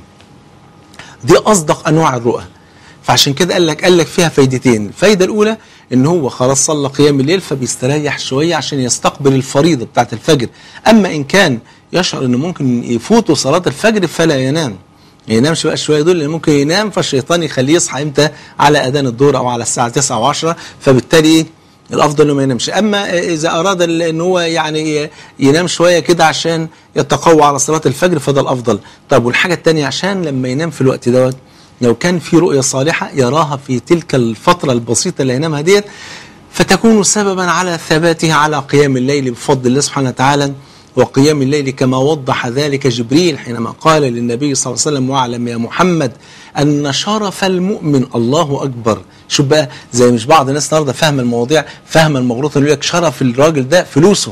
Speaker 3: دي أصدق أنواع الرؤى فعشان كده قال لك قال لك فيها فايدتين الفايده الاولى ان هو خلاص صلى قيام الليل فبيستريح شويه عشان يستقبل الفريضه بتاعه الفجر اما ان كان يشعر انه ممكن يفوته صلاه الفجر فلا ينام ما ينامش بقى شويه دول لان ممكن ينام فالشيطان يخليه يصحى امتى على اذان الظهر او على الساعه 9 و10 فبالتالي إيه؟ الافضل انه ما ينامش اما اذا اراد ال- ان هو يعني ينام شويه كده عشان يتقوى على صلاه الفجر فده الافضل طب والحاجه الثانيه عشان لما ينام في الوقت دوت لو كان في رؤيه صالحه يراها في تلك الفتره البسيطه اللي ينامها ديت فتكون سببا على ثباته على قيام الليل بفضل الله سبحانه وتعالى وقيام الليل كما وضح ذلك جبريل حينما قال للنبي صلى الله عليه وسلم واعلم يا محمد ان شرف المؤمن الله اكبر شوف بقى زي مش بعض الناس النهارده فاهمه المواضيع فاهمه المغلوطه يقول لك شرف الراجل ده فلوسه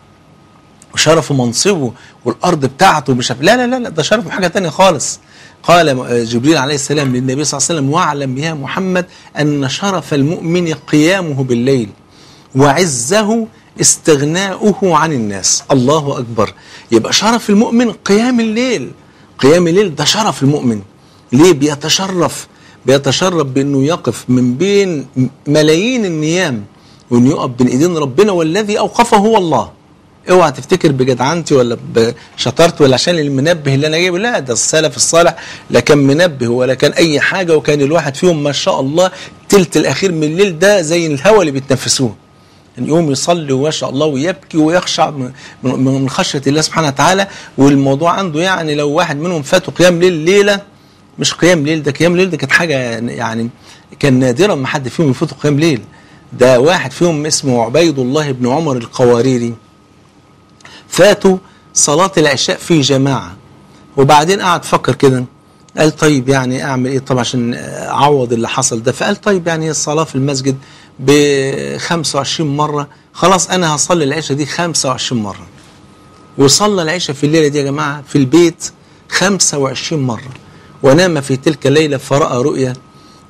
Speaker 3: وشرفه منصبه والارض بتاعته مش عارف- لا لا لا لا ده شرفه حاجه تانية خالص قال جبريل عليه السلام للنبي صلى الله عليه وسلم واعلم يا محمد ان شرف المؤمن قيامه بالليل وعزه استغناؤه عن الناس الله اكبر يبقى شرف المؤمن قيام الليل قيام الليل ده شرف المؤمن ليه بيتشرف بيتشرف بانه يقف من بين ملايين النيام وانه يقف بين ايدين ربنا والذي اوقفه هو الله اوعى تفتكر بجدعنتي ولا بشطارتي ولا عشان المنبه اللي انا جايبه لا ده السلف الصالح لا كان منبه ولا كان اي حاجه وكان الواحد فيهم ما شاء الله تلت الاخير من الليل ده زي الهوى اللي بيتنفسوه يعني يقوم يصلي وما شاء الله ويبكي ويخشع من, من من خشيه الله سبحانه وتعالى والموضوع عنده يعني لو واحد منهم فاته قيام ليل ليله مش قيام ليل ده قيام ليل ده كانت حاجه يعني كان نادرا ما حد فيهم يفوته قيام ليل ده واحد فيهم اسمه عبيد الله بن عمر القواريري فاتوا صلاة العشاء في جماعة وبعدين قعد فكر كده قال طيب يعني اعمل ايه طبعا عشان اعوض اللي حصل ده فقال طيب يعني الصلاة في المسجد ب 25 مرة خلاص انا هصلي العشاء دي 25 مرة وصلى العشاء في الليلة دي يا جماعة في البيت 25 مرة ونام في تلك الليلة فرأى رؤيا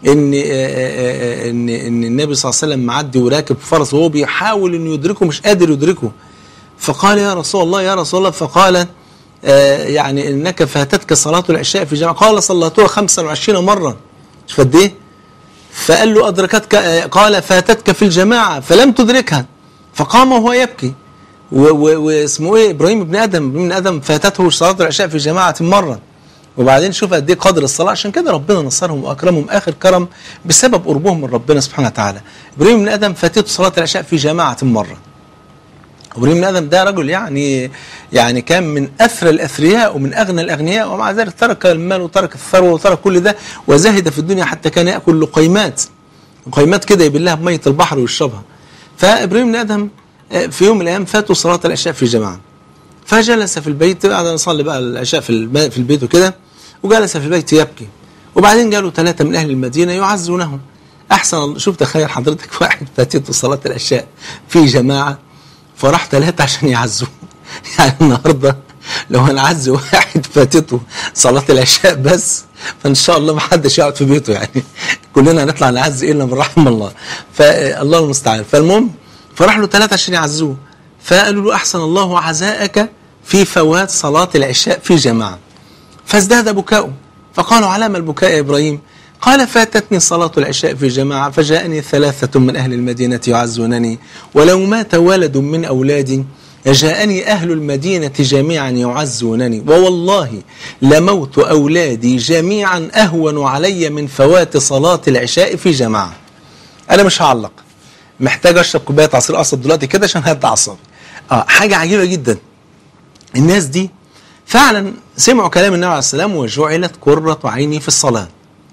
Speaker 3: ان آه، آه، آه، ان ان النبي صلى الله عليه وسلم معدي وراكب فرس وهو بيحاول انه يدركه مش قادر يدركه فقال يا رسول الله يا رسول الله فقال آه، يعني انك فاتتك صلاه العشاء في جماعه قال صليتها 25 مره شوف قد ايه فقال له ادركتك آه، قال فاتتك في الجماعه فلم تدركها فقام وهو يبكي و- و- واسمه ايه ابراهيم بن ادم ابن ادم فاتته صلاه العشاء في جماعه مره وبعدين شوف قد ايه قدر الصلاه عشان كده ربنا نصرهم واكرمهم اخر كرم بسبب قربهم من ربنا سبحانه وتعالى ابراهيم بن ادم فاتته صلاه العشاء في جماعه مره ابراهيم بن ادم ده رجل يعني يعني كان من اثرى الاثرياء ومن اغنى الاغنياء ومع ذلك ترك المال وترك الثروه وترك كل ده وزهد في الدنيا حتى كان ياكل لقيمات لقيمات كده يبلها بميه البحر ويشربها فابراهيم بن ادم آه، في يوم من الايام فاتوا صلاه العشاء في جماعه فجلس في البيت قعد يصلي بقى العشاء في الب- في البيت وكده وجلس في البيت يبكي وبعدين جاله ثلاثه من اهل المدينه يعزونه احسن شوف تخيل حضرتك واحد فاتته صلاه العشاء في جماعه فراح ثلاثه عشان يعزوه يعني النهارده لو هنعزي واحد فاتته صلاه العشاء بس فان شاء الله ما حدش يقعد في بيته يعني كلنا هنطلع نعزي الا من رحم الله فالله المستعان فالمهم فراح له ثلاثه عشان يعزوه فقالوا له احسن الله عزاءك في فوات صلاه العشاء في جماعه فازداد بكاؤه فقالوا على ما البكاء يا إبراهيم قال فاتتني صلاة العشاء في جماعة فجاءني ثلاثة من أهل المدينة يعزونني ولو مات ولد من أولادي جاءني أهل المدينة جميعا يعزونني ووالله لموت أولادي جميعا أهون علي من فوات صلاة العشاء في جماعة أنا مش هعلق محتاج أشرب كوباية عصير قصب دلوقتي كده عشان هدى أعصابي آه حاجة عجيبة جدا الناس دي فعلا سمعوا كلام النبي عليه السلام وجعلت قرة عيني في الصلاة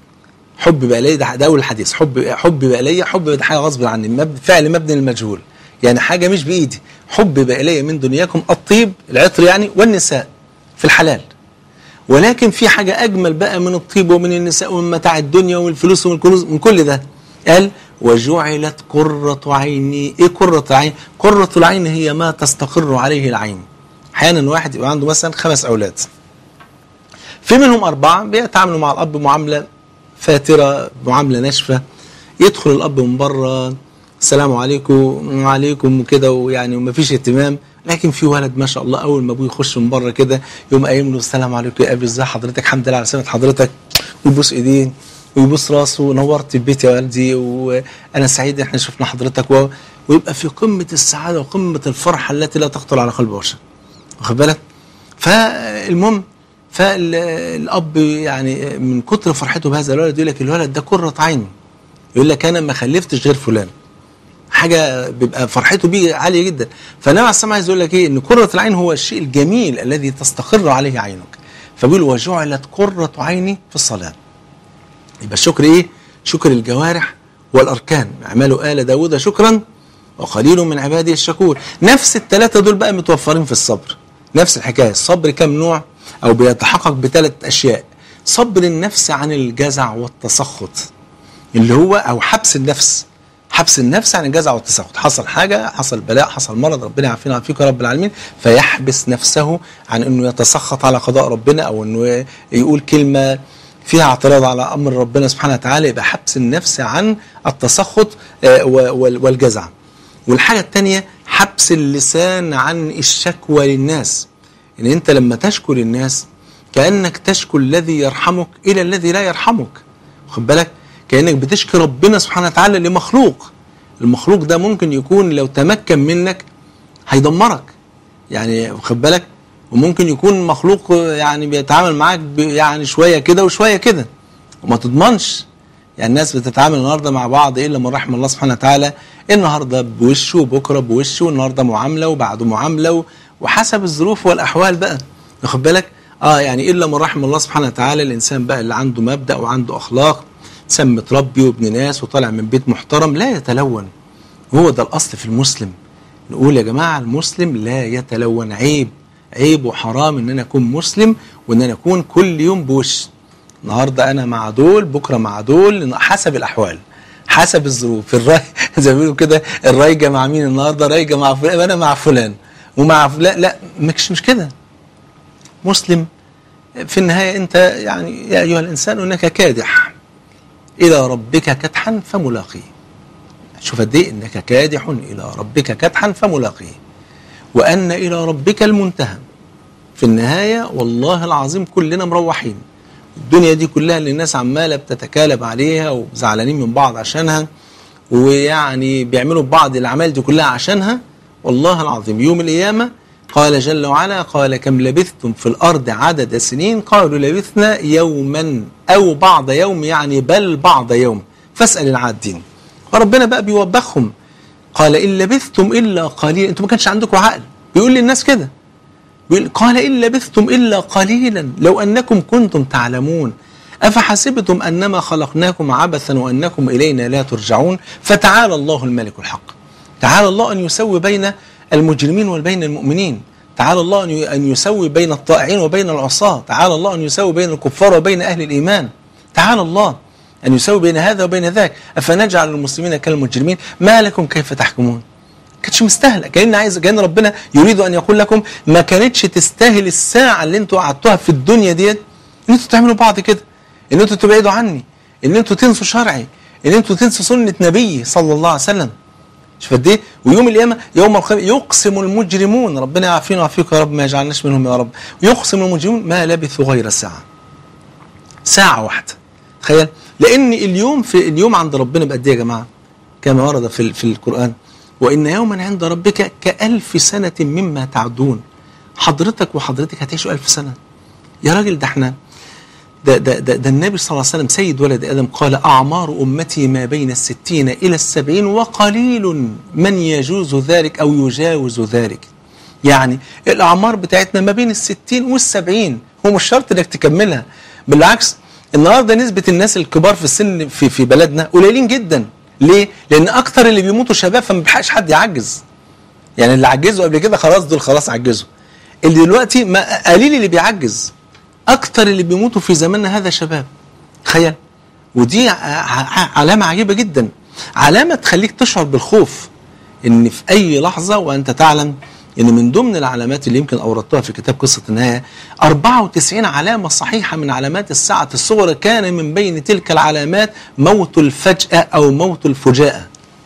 Speaker 3: حب بقى لي ده, ده أول الحديث حب حب بقى لي حب ده حاجة غصب عني مب فعل مبني للمجهول يعني حاجة مش بإيدي حب بقى لي من دنياكم الطيب العطر يعني والنساء في الحلال ولكن في حاجة أجمل بقى من الطيب ومن النساء ومن متاع الدنيا ومن الفلوس ومن الكنوز من كل ده قال وجعلت قرة عيني إيه قرة العين؟ قرة العين هي ما تستقر عليه العين أحيانا واحد يبقى عنده مثلا خمس أولاد في منهم أربعة بيتعاملوا مع الأب معاملة فاترة معاملة ناشفة يدخل الأب من بره السلام عليكم وعليكم وكده ويعني ومفيش اهتمام لكن في ولد ما شاء الله اول ما ابوه يخش من بره كده يقوم قايم له السلام عليكم يا ابي ازي حضرتك الحمد لله على سلامه حضرتك ويبوس ايديه ويبوس راسه نورت البيت يا والدي وانا سعيد ان احنا شفنا حضرتك و... ويبقى في قمه السعاده وقمه الفرحه التي لا تخطر على قلب بشر واخد بالك فالمهم فالاب يعني من كتر فرحته بهذا الولد يقول لك الولد ده قره عيني يقول لك انا ما خلفتش غير فلان حاجه بيبقى فرحته بيه عاليه جدا فالنبي عليه الصلاه عايز يقول لك ايه ان قره العين هو الشيء الجميل الذي تستقر عليه عينك فبيقول وجعلت قره عيني في الصلاه يبقى الشكر ايه شكر الجوارح والاركان اعملوا ال داود شكرا وقليل من عبادي الشكور نفس الثلاثه دول بقى متوفرين في الصبر نفس الحكايه الصبر كم نوع او بيتحقق بثلاث اشياء صبر النفس عن الجزع والتسخط اللي هو او حبس النفس حبس النفس عن الجزع والتسخط حصل حاجه حصل بلاء حصل مرض ربنا يعافينا ويعافيك يا رب العالمين فيحبس نفسه عن انه يتسخط على قضاء ربنا او انه يقول كلمه فيها اعتراض على امر ربنا سبحانه وتعالى يبقى حبس النفس عن التسخط آه، وال- والجزع والحاجه الثانيه حبس اللسان عن الشكوى للناس ان انت لما تشكو للناس كانك تشكو الذي يرحمك الى الذي لا يرحمك واخد بالك كانك بتشكي ربنا سبحانه وتعالى لمخلوق المخلوق ده ممكن يكون لو تمكن منك هيدمرك يعني واخد بالك وممكن يكون مخلوق يعني بيتعامل معاك ب- يعني شويه كده وشويه كده وما تضمنش يعني الناس بتتعامل النهارده مع بعض الا من رحم الله سبحانه وتعالى النهارده بوشه وبكره بوشه والنهارده معامله وبعده معامله و- وحسب الظروف والاحوال بقى واخد بالك اه يعني الا من رحم الله سبحانه وتعالى الانسان بقى اللي عنده مبدا وعنده اخلاق انسان متربي وابن ناس وطالع من بيت محترم لا يتلون هو ده الاصل في المسلم نقول يا جماعه المسلم لا يتلون عيب عيب وحرام ان انا اكون مسلم وان انا اكون كل يوم بوش النهارده انا مع دول بكره مع دول حسب الاحوال حسب الظروف الراي زي ما بيقولوا كده الرايجه مع مين النهارده رايجه مع فلان انا مع فلان ومع فلان لا مش مش كده مسلم في النهايه انت يعني يا ايها الانسان انك كادح الى ربك كدحا فملاقيه شوف قد ايه انك كادح الى ربك كدحا فملاقيه وان الى ربك المنتهى في النهايه والله العظيم كلنا مروحين الدنيا دي كلها اللي الناس عماله بتتكالب عليها وزعلانين من بعض عشانها ويعني بيعملوا بعض الاعمال دي كلها عشانها والله العظيم يوم القيامه قال جل وعلا قال كم لبثتم في الارض عدد سنين قالوا لبثنا يوما او بعض يوم يعني بل بعض يوم فاسال العادين فربنا بقى بيوبخهم قال ان لبثتم الا قليلا انتوا ما كانش عندكم عقل بيقول للناس كده بيقول قال إن لبثتم إلا قليلا لو أنكم كنتم تعلمون أفحسبتم أنما خلقناكم عبثا وأنكم إلينا لا ترجعون فتعالى الله الملك الحق تعالى الله أن يسوي بين المجرمين وبين المؤمنين تعالى الله أن أن يسوي بين الطائعين وبين العصاة تعالى الله أن يسوي بين الكفار وبين أهل الإيمان تعالى الله أن يسوي بين هذا وبين ذاك أفنجعل المسلمين كالمجرمين ما لكم كيف تحكمون كانتش مستاهله كان عايز كان ربنا يريد ان يقول لكم ما كانتش تستاهل الساعه اللي انتوا قعدتوها في الدنيا ديت ان انتوا تعملوا بعض كده ان انتوا تبعدوا عني ان انتوا تنسوا شرعي ان انتوا تنسوا سنه نبيي صلى الله عليه وسلم شوف قد ايه ويوم القيامه يوم القيامه يقسم المجرمون ربنا يعافينا ويعافيك يا رب ما يجعلناش منهم يا رب يقسم المجرمون ما لبثوا غير ساعه ساعه واحده تخيل لان اليوم في اليوم عند ربنا بقد ايه يا جماعه كما ورد في في القران وإن يوما عند ربك كألف سنة مما تعدون حضرتك وحضرتك هتعيشوا ألف سنة يا راجل ده احنا ده, ده, ده, ده النبي صلى الله عليه وسلم سيد ولد آدم قال أعمار أمتي ما بين الستين إلى السبعين وقليل من يجوز ذلك أو يجاوز ذلك يعني الأعمار بتاعتنا ما بين الستين والسبعين هو مش شرط إنك تكملها بالعكس النهارده نسبة الناس الكبار في السن في, في بلدنا قليلين جدا ليه؟ لأن أكتر اللي بيموتوا شباب فما بيلحقش حد يعجز. يعني اللي عجزوا قبل كده خلاص دول خلاص عجزوا. اللي دلوقتي ما قليل اللي بيعجز. أكتر اللي بيموتوا في زماننا هذا شباب. تخيل. ودي علامة عجيبة جدا. علامة تخليك تشعر بالخوف. إن في أي لحظة وأنت تعلم ان من ضمن العلامات اللي يمكن اوردتها في كتاب قصه النهايه 94 علامه صحيحه من علامات الساعه الصغرى كان من بين تلك العلامات موت الفجاه او موت الفجاءه.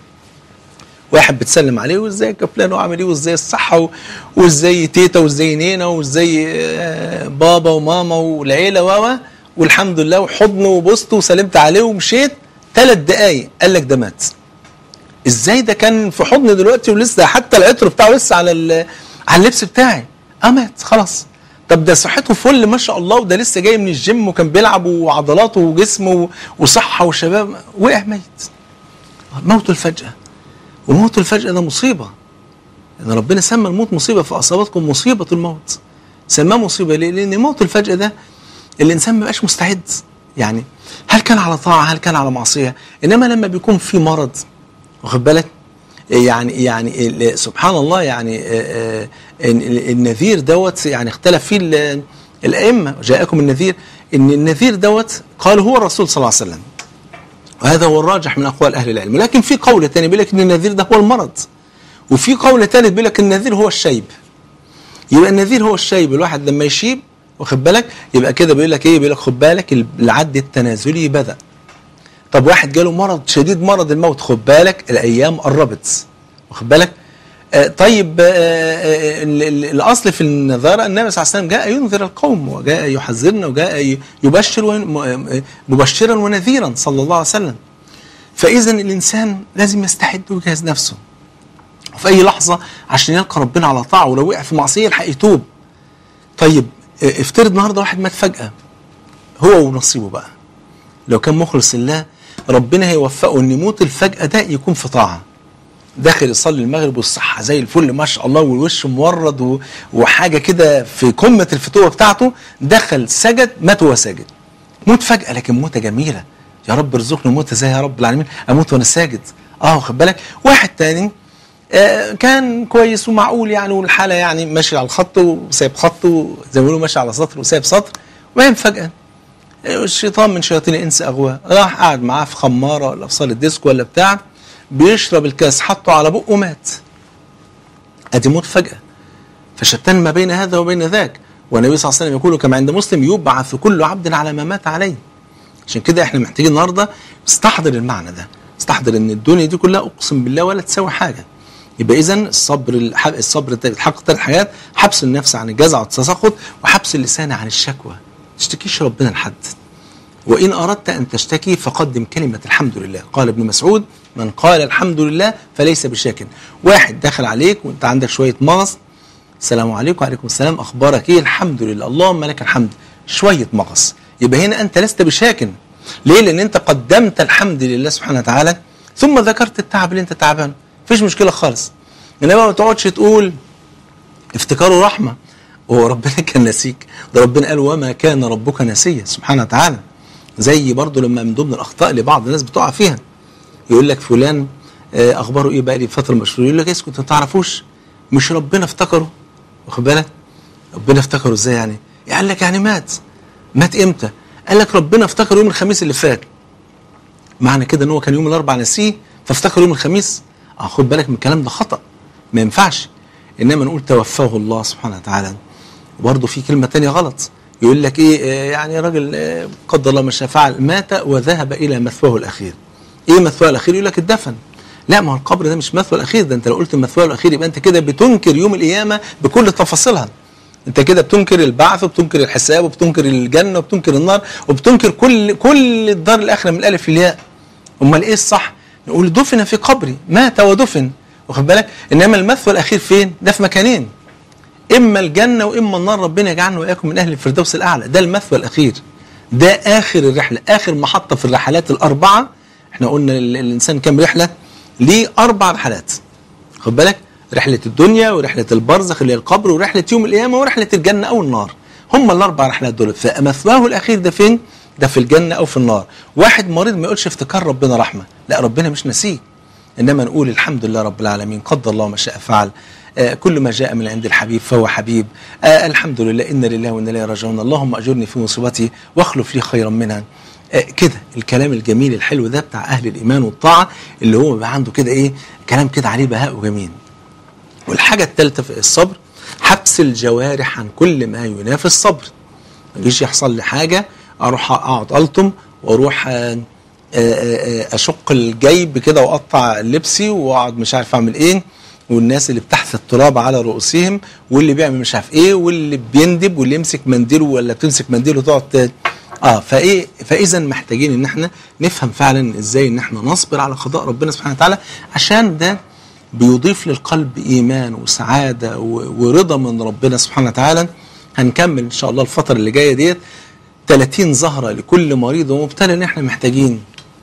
Speaker 3: واحد بتسلم عليه وازيك يا فلان وعامل ايه وازاي الصحه وازاي تيتا وازاي نينا وازاي بابا وماما والعيله و والحمد لله وحضن وبوست وسلمت عليه ومشيت ثلاث دقايق قال لك ده مات. ازاي ده كان في حضن دلوقتي ولسه حتى العطر بتاعه لسه على على اللبس بتاعي اه مات خلاص طب ده صحته فل ما شاء الله وده لسه جاي من الجيم وكان بيلعب وعضلاته وجسمه وصحه وشباب وقع ميت موت الفجأة وموت الفجأة ده مصيبة ان ربنا سمى الموت مصيبة فأصابتكم مصيبة الموت سماه مصيبة ليه؟ لأن موت الفجأة ده الإنسان ما بقاش مستعد يعني هل كان على طاعة هل كان على معصية إنما لما بيكون في مرض واخد بالك يعني يعني سبحان الله يعني النذير دوت يعني اختلف فيه الائمه جاءكم النذير ان النذير دوت قال هو الرسول صلى الله عليه وسلم وهذا هو الراجح من اقوال اهل العلم لكن في قول ثاني بيقول لك ان النذير ده هو المرض وفي قول ثالث بيقول لك النذير هو الشيب يبقى النذير هو الشيب الواحد لما يشيب واخد بالك يبقى كده بيقول لك ايه بيقول لك خد بالك العد التنازلي بدا طب واحد جاله مرض شديد مرض الموت خد بالك الايام قربت واخد بالك آه طيب آه آه الاصل في النظاره النبي صلى الله عليه وسلم جاء ينذر القوم وجاء يحذرنا وجاء يبشر مبشرا ونذيرا صلى الله عليه وسلم فاذا الانسان لازم يستعد ويجهز نفسه في اي لحظه عشان يلقى ربنا على طاعه ولو وقع في معصيه يلحق يتوب طيب افترض النهارده واحد مات فجاه هو ونصيبه بقى لو كان مخلص لله ربنا هيوفقه ان يموت الفجأة ده يكون في طاعة داخل يصلي المغرب والصحة زي الفل ما شاء الله والوش مورد و... وحاجة كده في قمة الفتوة بتاعته دخل سجد مات وهو ساجد موت فجأة لكن موتة جميلة يا رب ارزقني موتة زي يا رب العالمين اموت وانا ساجد اه واخد بالك واحد تاني آه كان كويس ومعقول يعني والحالة يعني ماشي على الخط وسايب خط زي ما بيقولوا ماشي على سطر وسايب سطر وبعدين فجأة الشيطان من شياطين الانس اغواه راح قاعد معاه في خماره ولا في صاله ديسكو ولا بتاع بيشرب الكاس حطه على بقه ومات ادي موت فجاه فشتان ما بين هذا وبين ذاك والنبي صلى الله عليه وسلم يقول كما عند مسلم يبعث كل عبد على ما مات عليه عشان كده احنا محتاجين النهارده نستحضر المعنى ده استحضر ان الدنيا دي كلها اقسم بالله ولا تساوي حاجه يبقى اذا الصبر الح- الصبر الحق ثلاث حاجات حبس النفس عن الجزع والتسخط وحبس اللسان عن الشكوى ما تشتكيش ربنا لحد وإن أردت أن تشتكي فقدم كلمة الحمد لله قال ابن مسعود من قال الحمد لله فليس بشاك واحد دخل عليك وانت عندك شوية مغص السلام عليكم وعليكم السلام أخبارك إيه الحمد لله اللهم لك الحمد شوية مغص يبقى هنا أنت لست بشاك ليه لأن أنت قدمت الحمد لله سبحانه وتعالى ثم ذكرت التعب اللي أنت تعبان مفيش مشكلة خالص إنما ما تقعدش تقول افتكاره رحمة هو ربنا كان نسيك ده ربنا قال وما كان ربك نسيا سبحانه وتعالى زي برضه لما من ضمن الاخطاء اللي بعض الناس بتقع فيها يقول لك فلان آه، اخباره ايه بقى لي فتره مشهور يقول لك اسكت انت ما تعرفوش مش ربنا افتكره واخد بالك ربنا افتكره ازاي يعني قال لك يعني مات مات امتى قال لك ربنا افتكره يوم الخميس اللي فات معنى كده ان هو كان يوم الاربعاء نسيه فافتكر يوم الخميس اه خد بالك من الكلام ده خطا ما ينفعش انما نقول توفاه الله سبحانه وتعالى وبرضه في كلمه تانية غلط يقول لك ايه آه، يعني راجل آه، قدر الله ما شاء فعل مات وذهب الى مثواه الاخير ايه مثواه الاخير يقول لك الدفن لا ما هو القبر ده مش مثواه الاخير ده انت لو قلت مثواه الاخير يبقى انت كده بتنكر يوم القيامه بكل تفاصيلها انت كده بتنكر البعث وبتنكر الحساب وبتنكر الجنه وبتنكر النار وبتنكر كل كل الدار الاخره من الالف للياء امال ايه الصح نقول دفن في قبري مات ودفن واخد بالك انما المثوى الاخير فين ده في مكانين اما الجنه واما النار ربنا يجعلنا واياكم من اهل الفردوس الاعلى ده المثوى الاخير ده اخر الرحله اخر محطه في الرحلات الاربعه احنا قلنا ال- الانسان كام رحله ليه اربع رحلات خد بالك رحله الدنيا ورحله البرزخ اللي هي القبر ورحله يوم القيامه ورحله الجنه او النار هم الاربع رحلات دول فمثواه الاخير ده فين ده في الجنه او في النار واحد مريض ما يقولش افتكار ربنا رحمه لا ربنا مش نسيه انما نقول الحمد لله رب العالمين قدر الله ما شاء فعل آه كل ما جاء من عند الحبيب فهو حبيب آه الحمد لله إن لله وإنا إليه راجعون اللهم أجرني في مصيبتي واخلف لي خيرا منها آه كده الكلام الجميل الحلو ده بتاع أهل الإيمان والطاعة اللي هو بيبقى عنده كده إيه كلام كده عليه بهاء وجميل والحاجة الثالثة في الصبر حبس الجوارح عن كل ما ينافي الصبر ما يجيش يحصل لي حاجة أروح أقعد ألطم وأروح آه، آه، آه، أشق الجيب كده وأقطع لبسي وأقعد مش عارف أعمل إيه والناس اللي بتحث التراب على رؤوسهم واللي بيعمل مش عارف ايه واللي بيندب واللي يمسك منديله ولا بتمسك منديله وتقعد ت- اه فايه فاذا محتاجين ان احنا نفهم فعلا ازاي ان احنا نصبر على قضاء ربنا سبحانه وتعالى عشان ده بيضيف للقلب ايمان وسعاده و- ورضا من ربنا سبحانه وتعالى هنكمل ان شاء الله الفتره اللي جايه ديت 30 زهره لكل مريض ومبتلى ان احنا محتاجين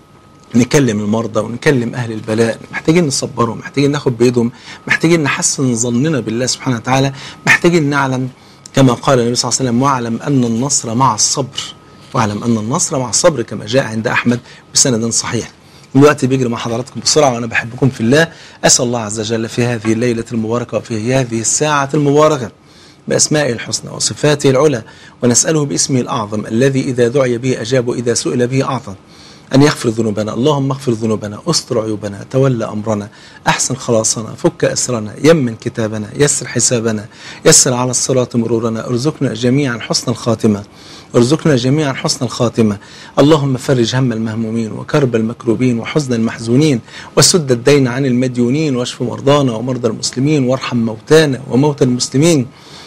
Speaker 3: نكلم المرضى ونكلم اهل البلاء محتاجين نصبرهم محتاجين ناخد بايدهم محتاجين نحسن ظننا بالله سبحانه وتعالى محتاجين نعلم كما قال النبي صلى الله عليه وسلم واعلم ان النصر مع الصبر واعلم ان النصر مع الصبر كما جاء عند احمد بسند صحيح الوقت بيجري مع حضراتكم بسرعه وانا بحبكم في الله اسال الله عز وجل في هذه الليله المباركه وفي هذه الساعه المباركه بأسمائه الحسنى وصفاته العلى ونسأله باسمه الأعظم الذي إذا دعي به أجاب وإذا سئل به أعطى أن يغفر ذنوبنا اللهم اغفر ذنوبنا استر عيوبنا تولى أمرنا أحسن خلاصنا فك أسرنا يمن كتابنا يسر حسابنا يسر على الصراط مرورنا ارزقنا جميعا حسن الخاتمة ارزقنا جميعا حسن الخاتمة اللهم فرج هم المهمومين وكرب المكروبين وحزن المحزونين وسد الدين عن المديونين واشف مرضانا ومرضى المسلمين وارحم موتانا وموتى المسلمين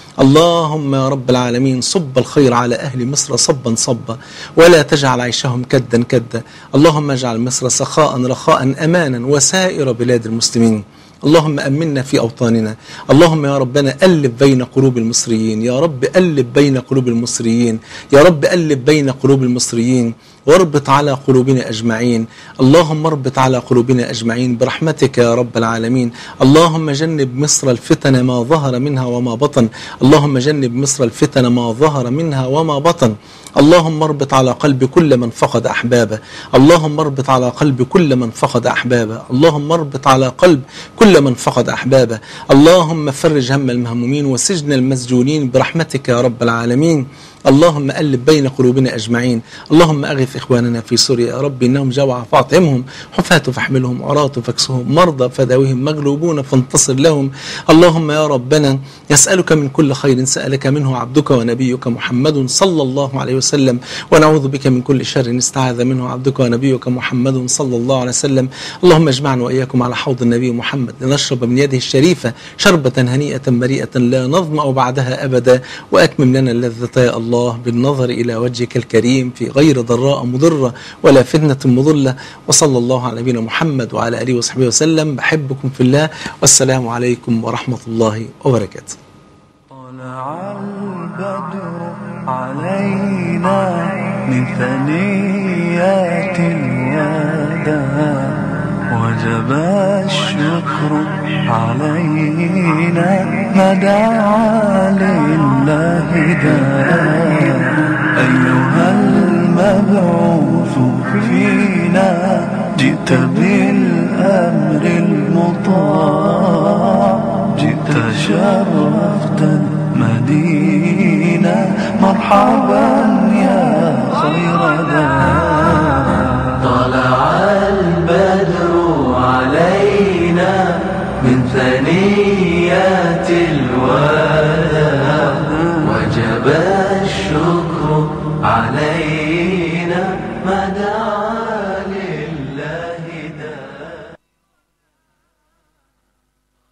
Speaker 3: اللهم يا رب العالمين صب الخير على أهل مصر صبا صبا ولا تجعل عيشهم كدا كدا اللهم اجعل مصر سخاء رخاء أمانا وسائر بلاد المسلمين اللهم أمنا في أوطاننا اللهم يا ربنا ألف بين قلوب المصريين يا رب ألف بين قلوب المصريين يا رب ألف بين قلوب المصريين واربط على قلوبنا أجمعين اللهم اربط على قلوبنا أجمعين برحمتك يا رب العالمين اللهم جنب مصر الفتن ما ظهر منها وما بطن اللهم جنب مصر الفتن ما ظهر منها وما بطن اللهم اربط على قلب كل من فقد أحبابه اللهم اربط على قلب كل من فقد أحبابه اللهم اربط على قلب كل من فقد أحبابه اللهم فرج هم المهمومين وسجن المسجونين برحمتك يا رب العالمين اللهم ألب بين قلوبنا أجمعين اللهم أغث إخواننا في سوريا يا رب إنهم جوع فاطعمهم حفاة فاحملهم عراة فاكسهم مرضى فداوهم مغلوبون فانتصر لهم اللهم يا ربنا يسألك من كل خير سألك منه عبدك ونبيك محمد صلى الله عليه وسلم ونعوذ بك من كل شر استعاذ منه عبدك ونبيك محمد صلى الله عليه وسلم اللهم اجمعنا وإياكم على حوض النبي محمد لنشرب من يده الشريفة شربة هنيئة مريئة لا نظمأ بعدها أبدا وأتمم لنا اللذة يا الله بالنظر إلى وجهك الكريم في غير ضراء مضرة ولا فتنة مضلة وصلى الله على نبينا محمد وعلى آله وصحبه وسلم بحبكم في الله والسلام عليكم ورحمة الله وبركاته
Speaker 1: طلع البدر علينا من ثنيات الوداع وجب الشكر علينا ما دعا لله داع أيها المبعوث فينا جئت بالأمر المطاع جئت شرفت المدينة مرحبا يا خير داع
Speaker 2: طلع البدر علينا من ثنيات الوداع وجب الشكر علينا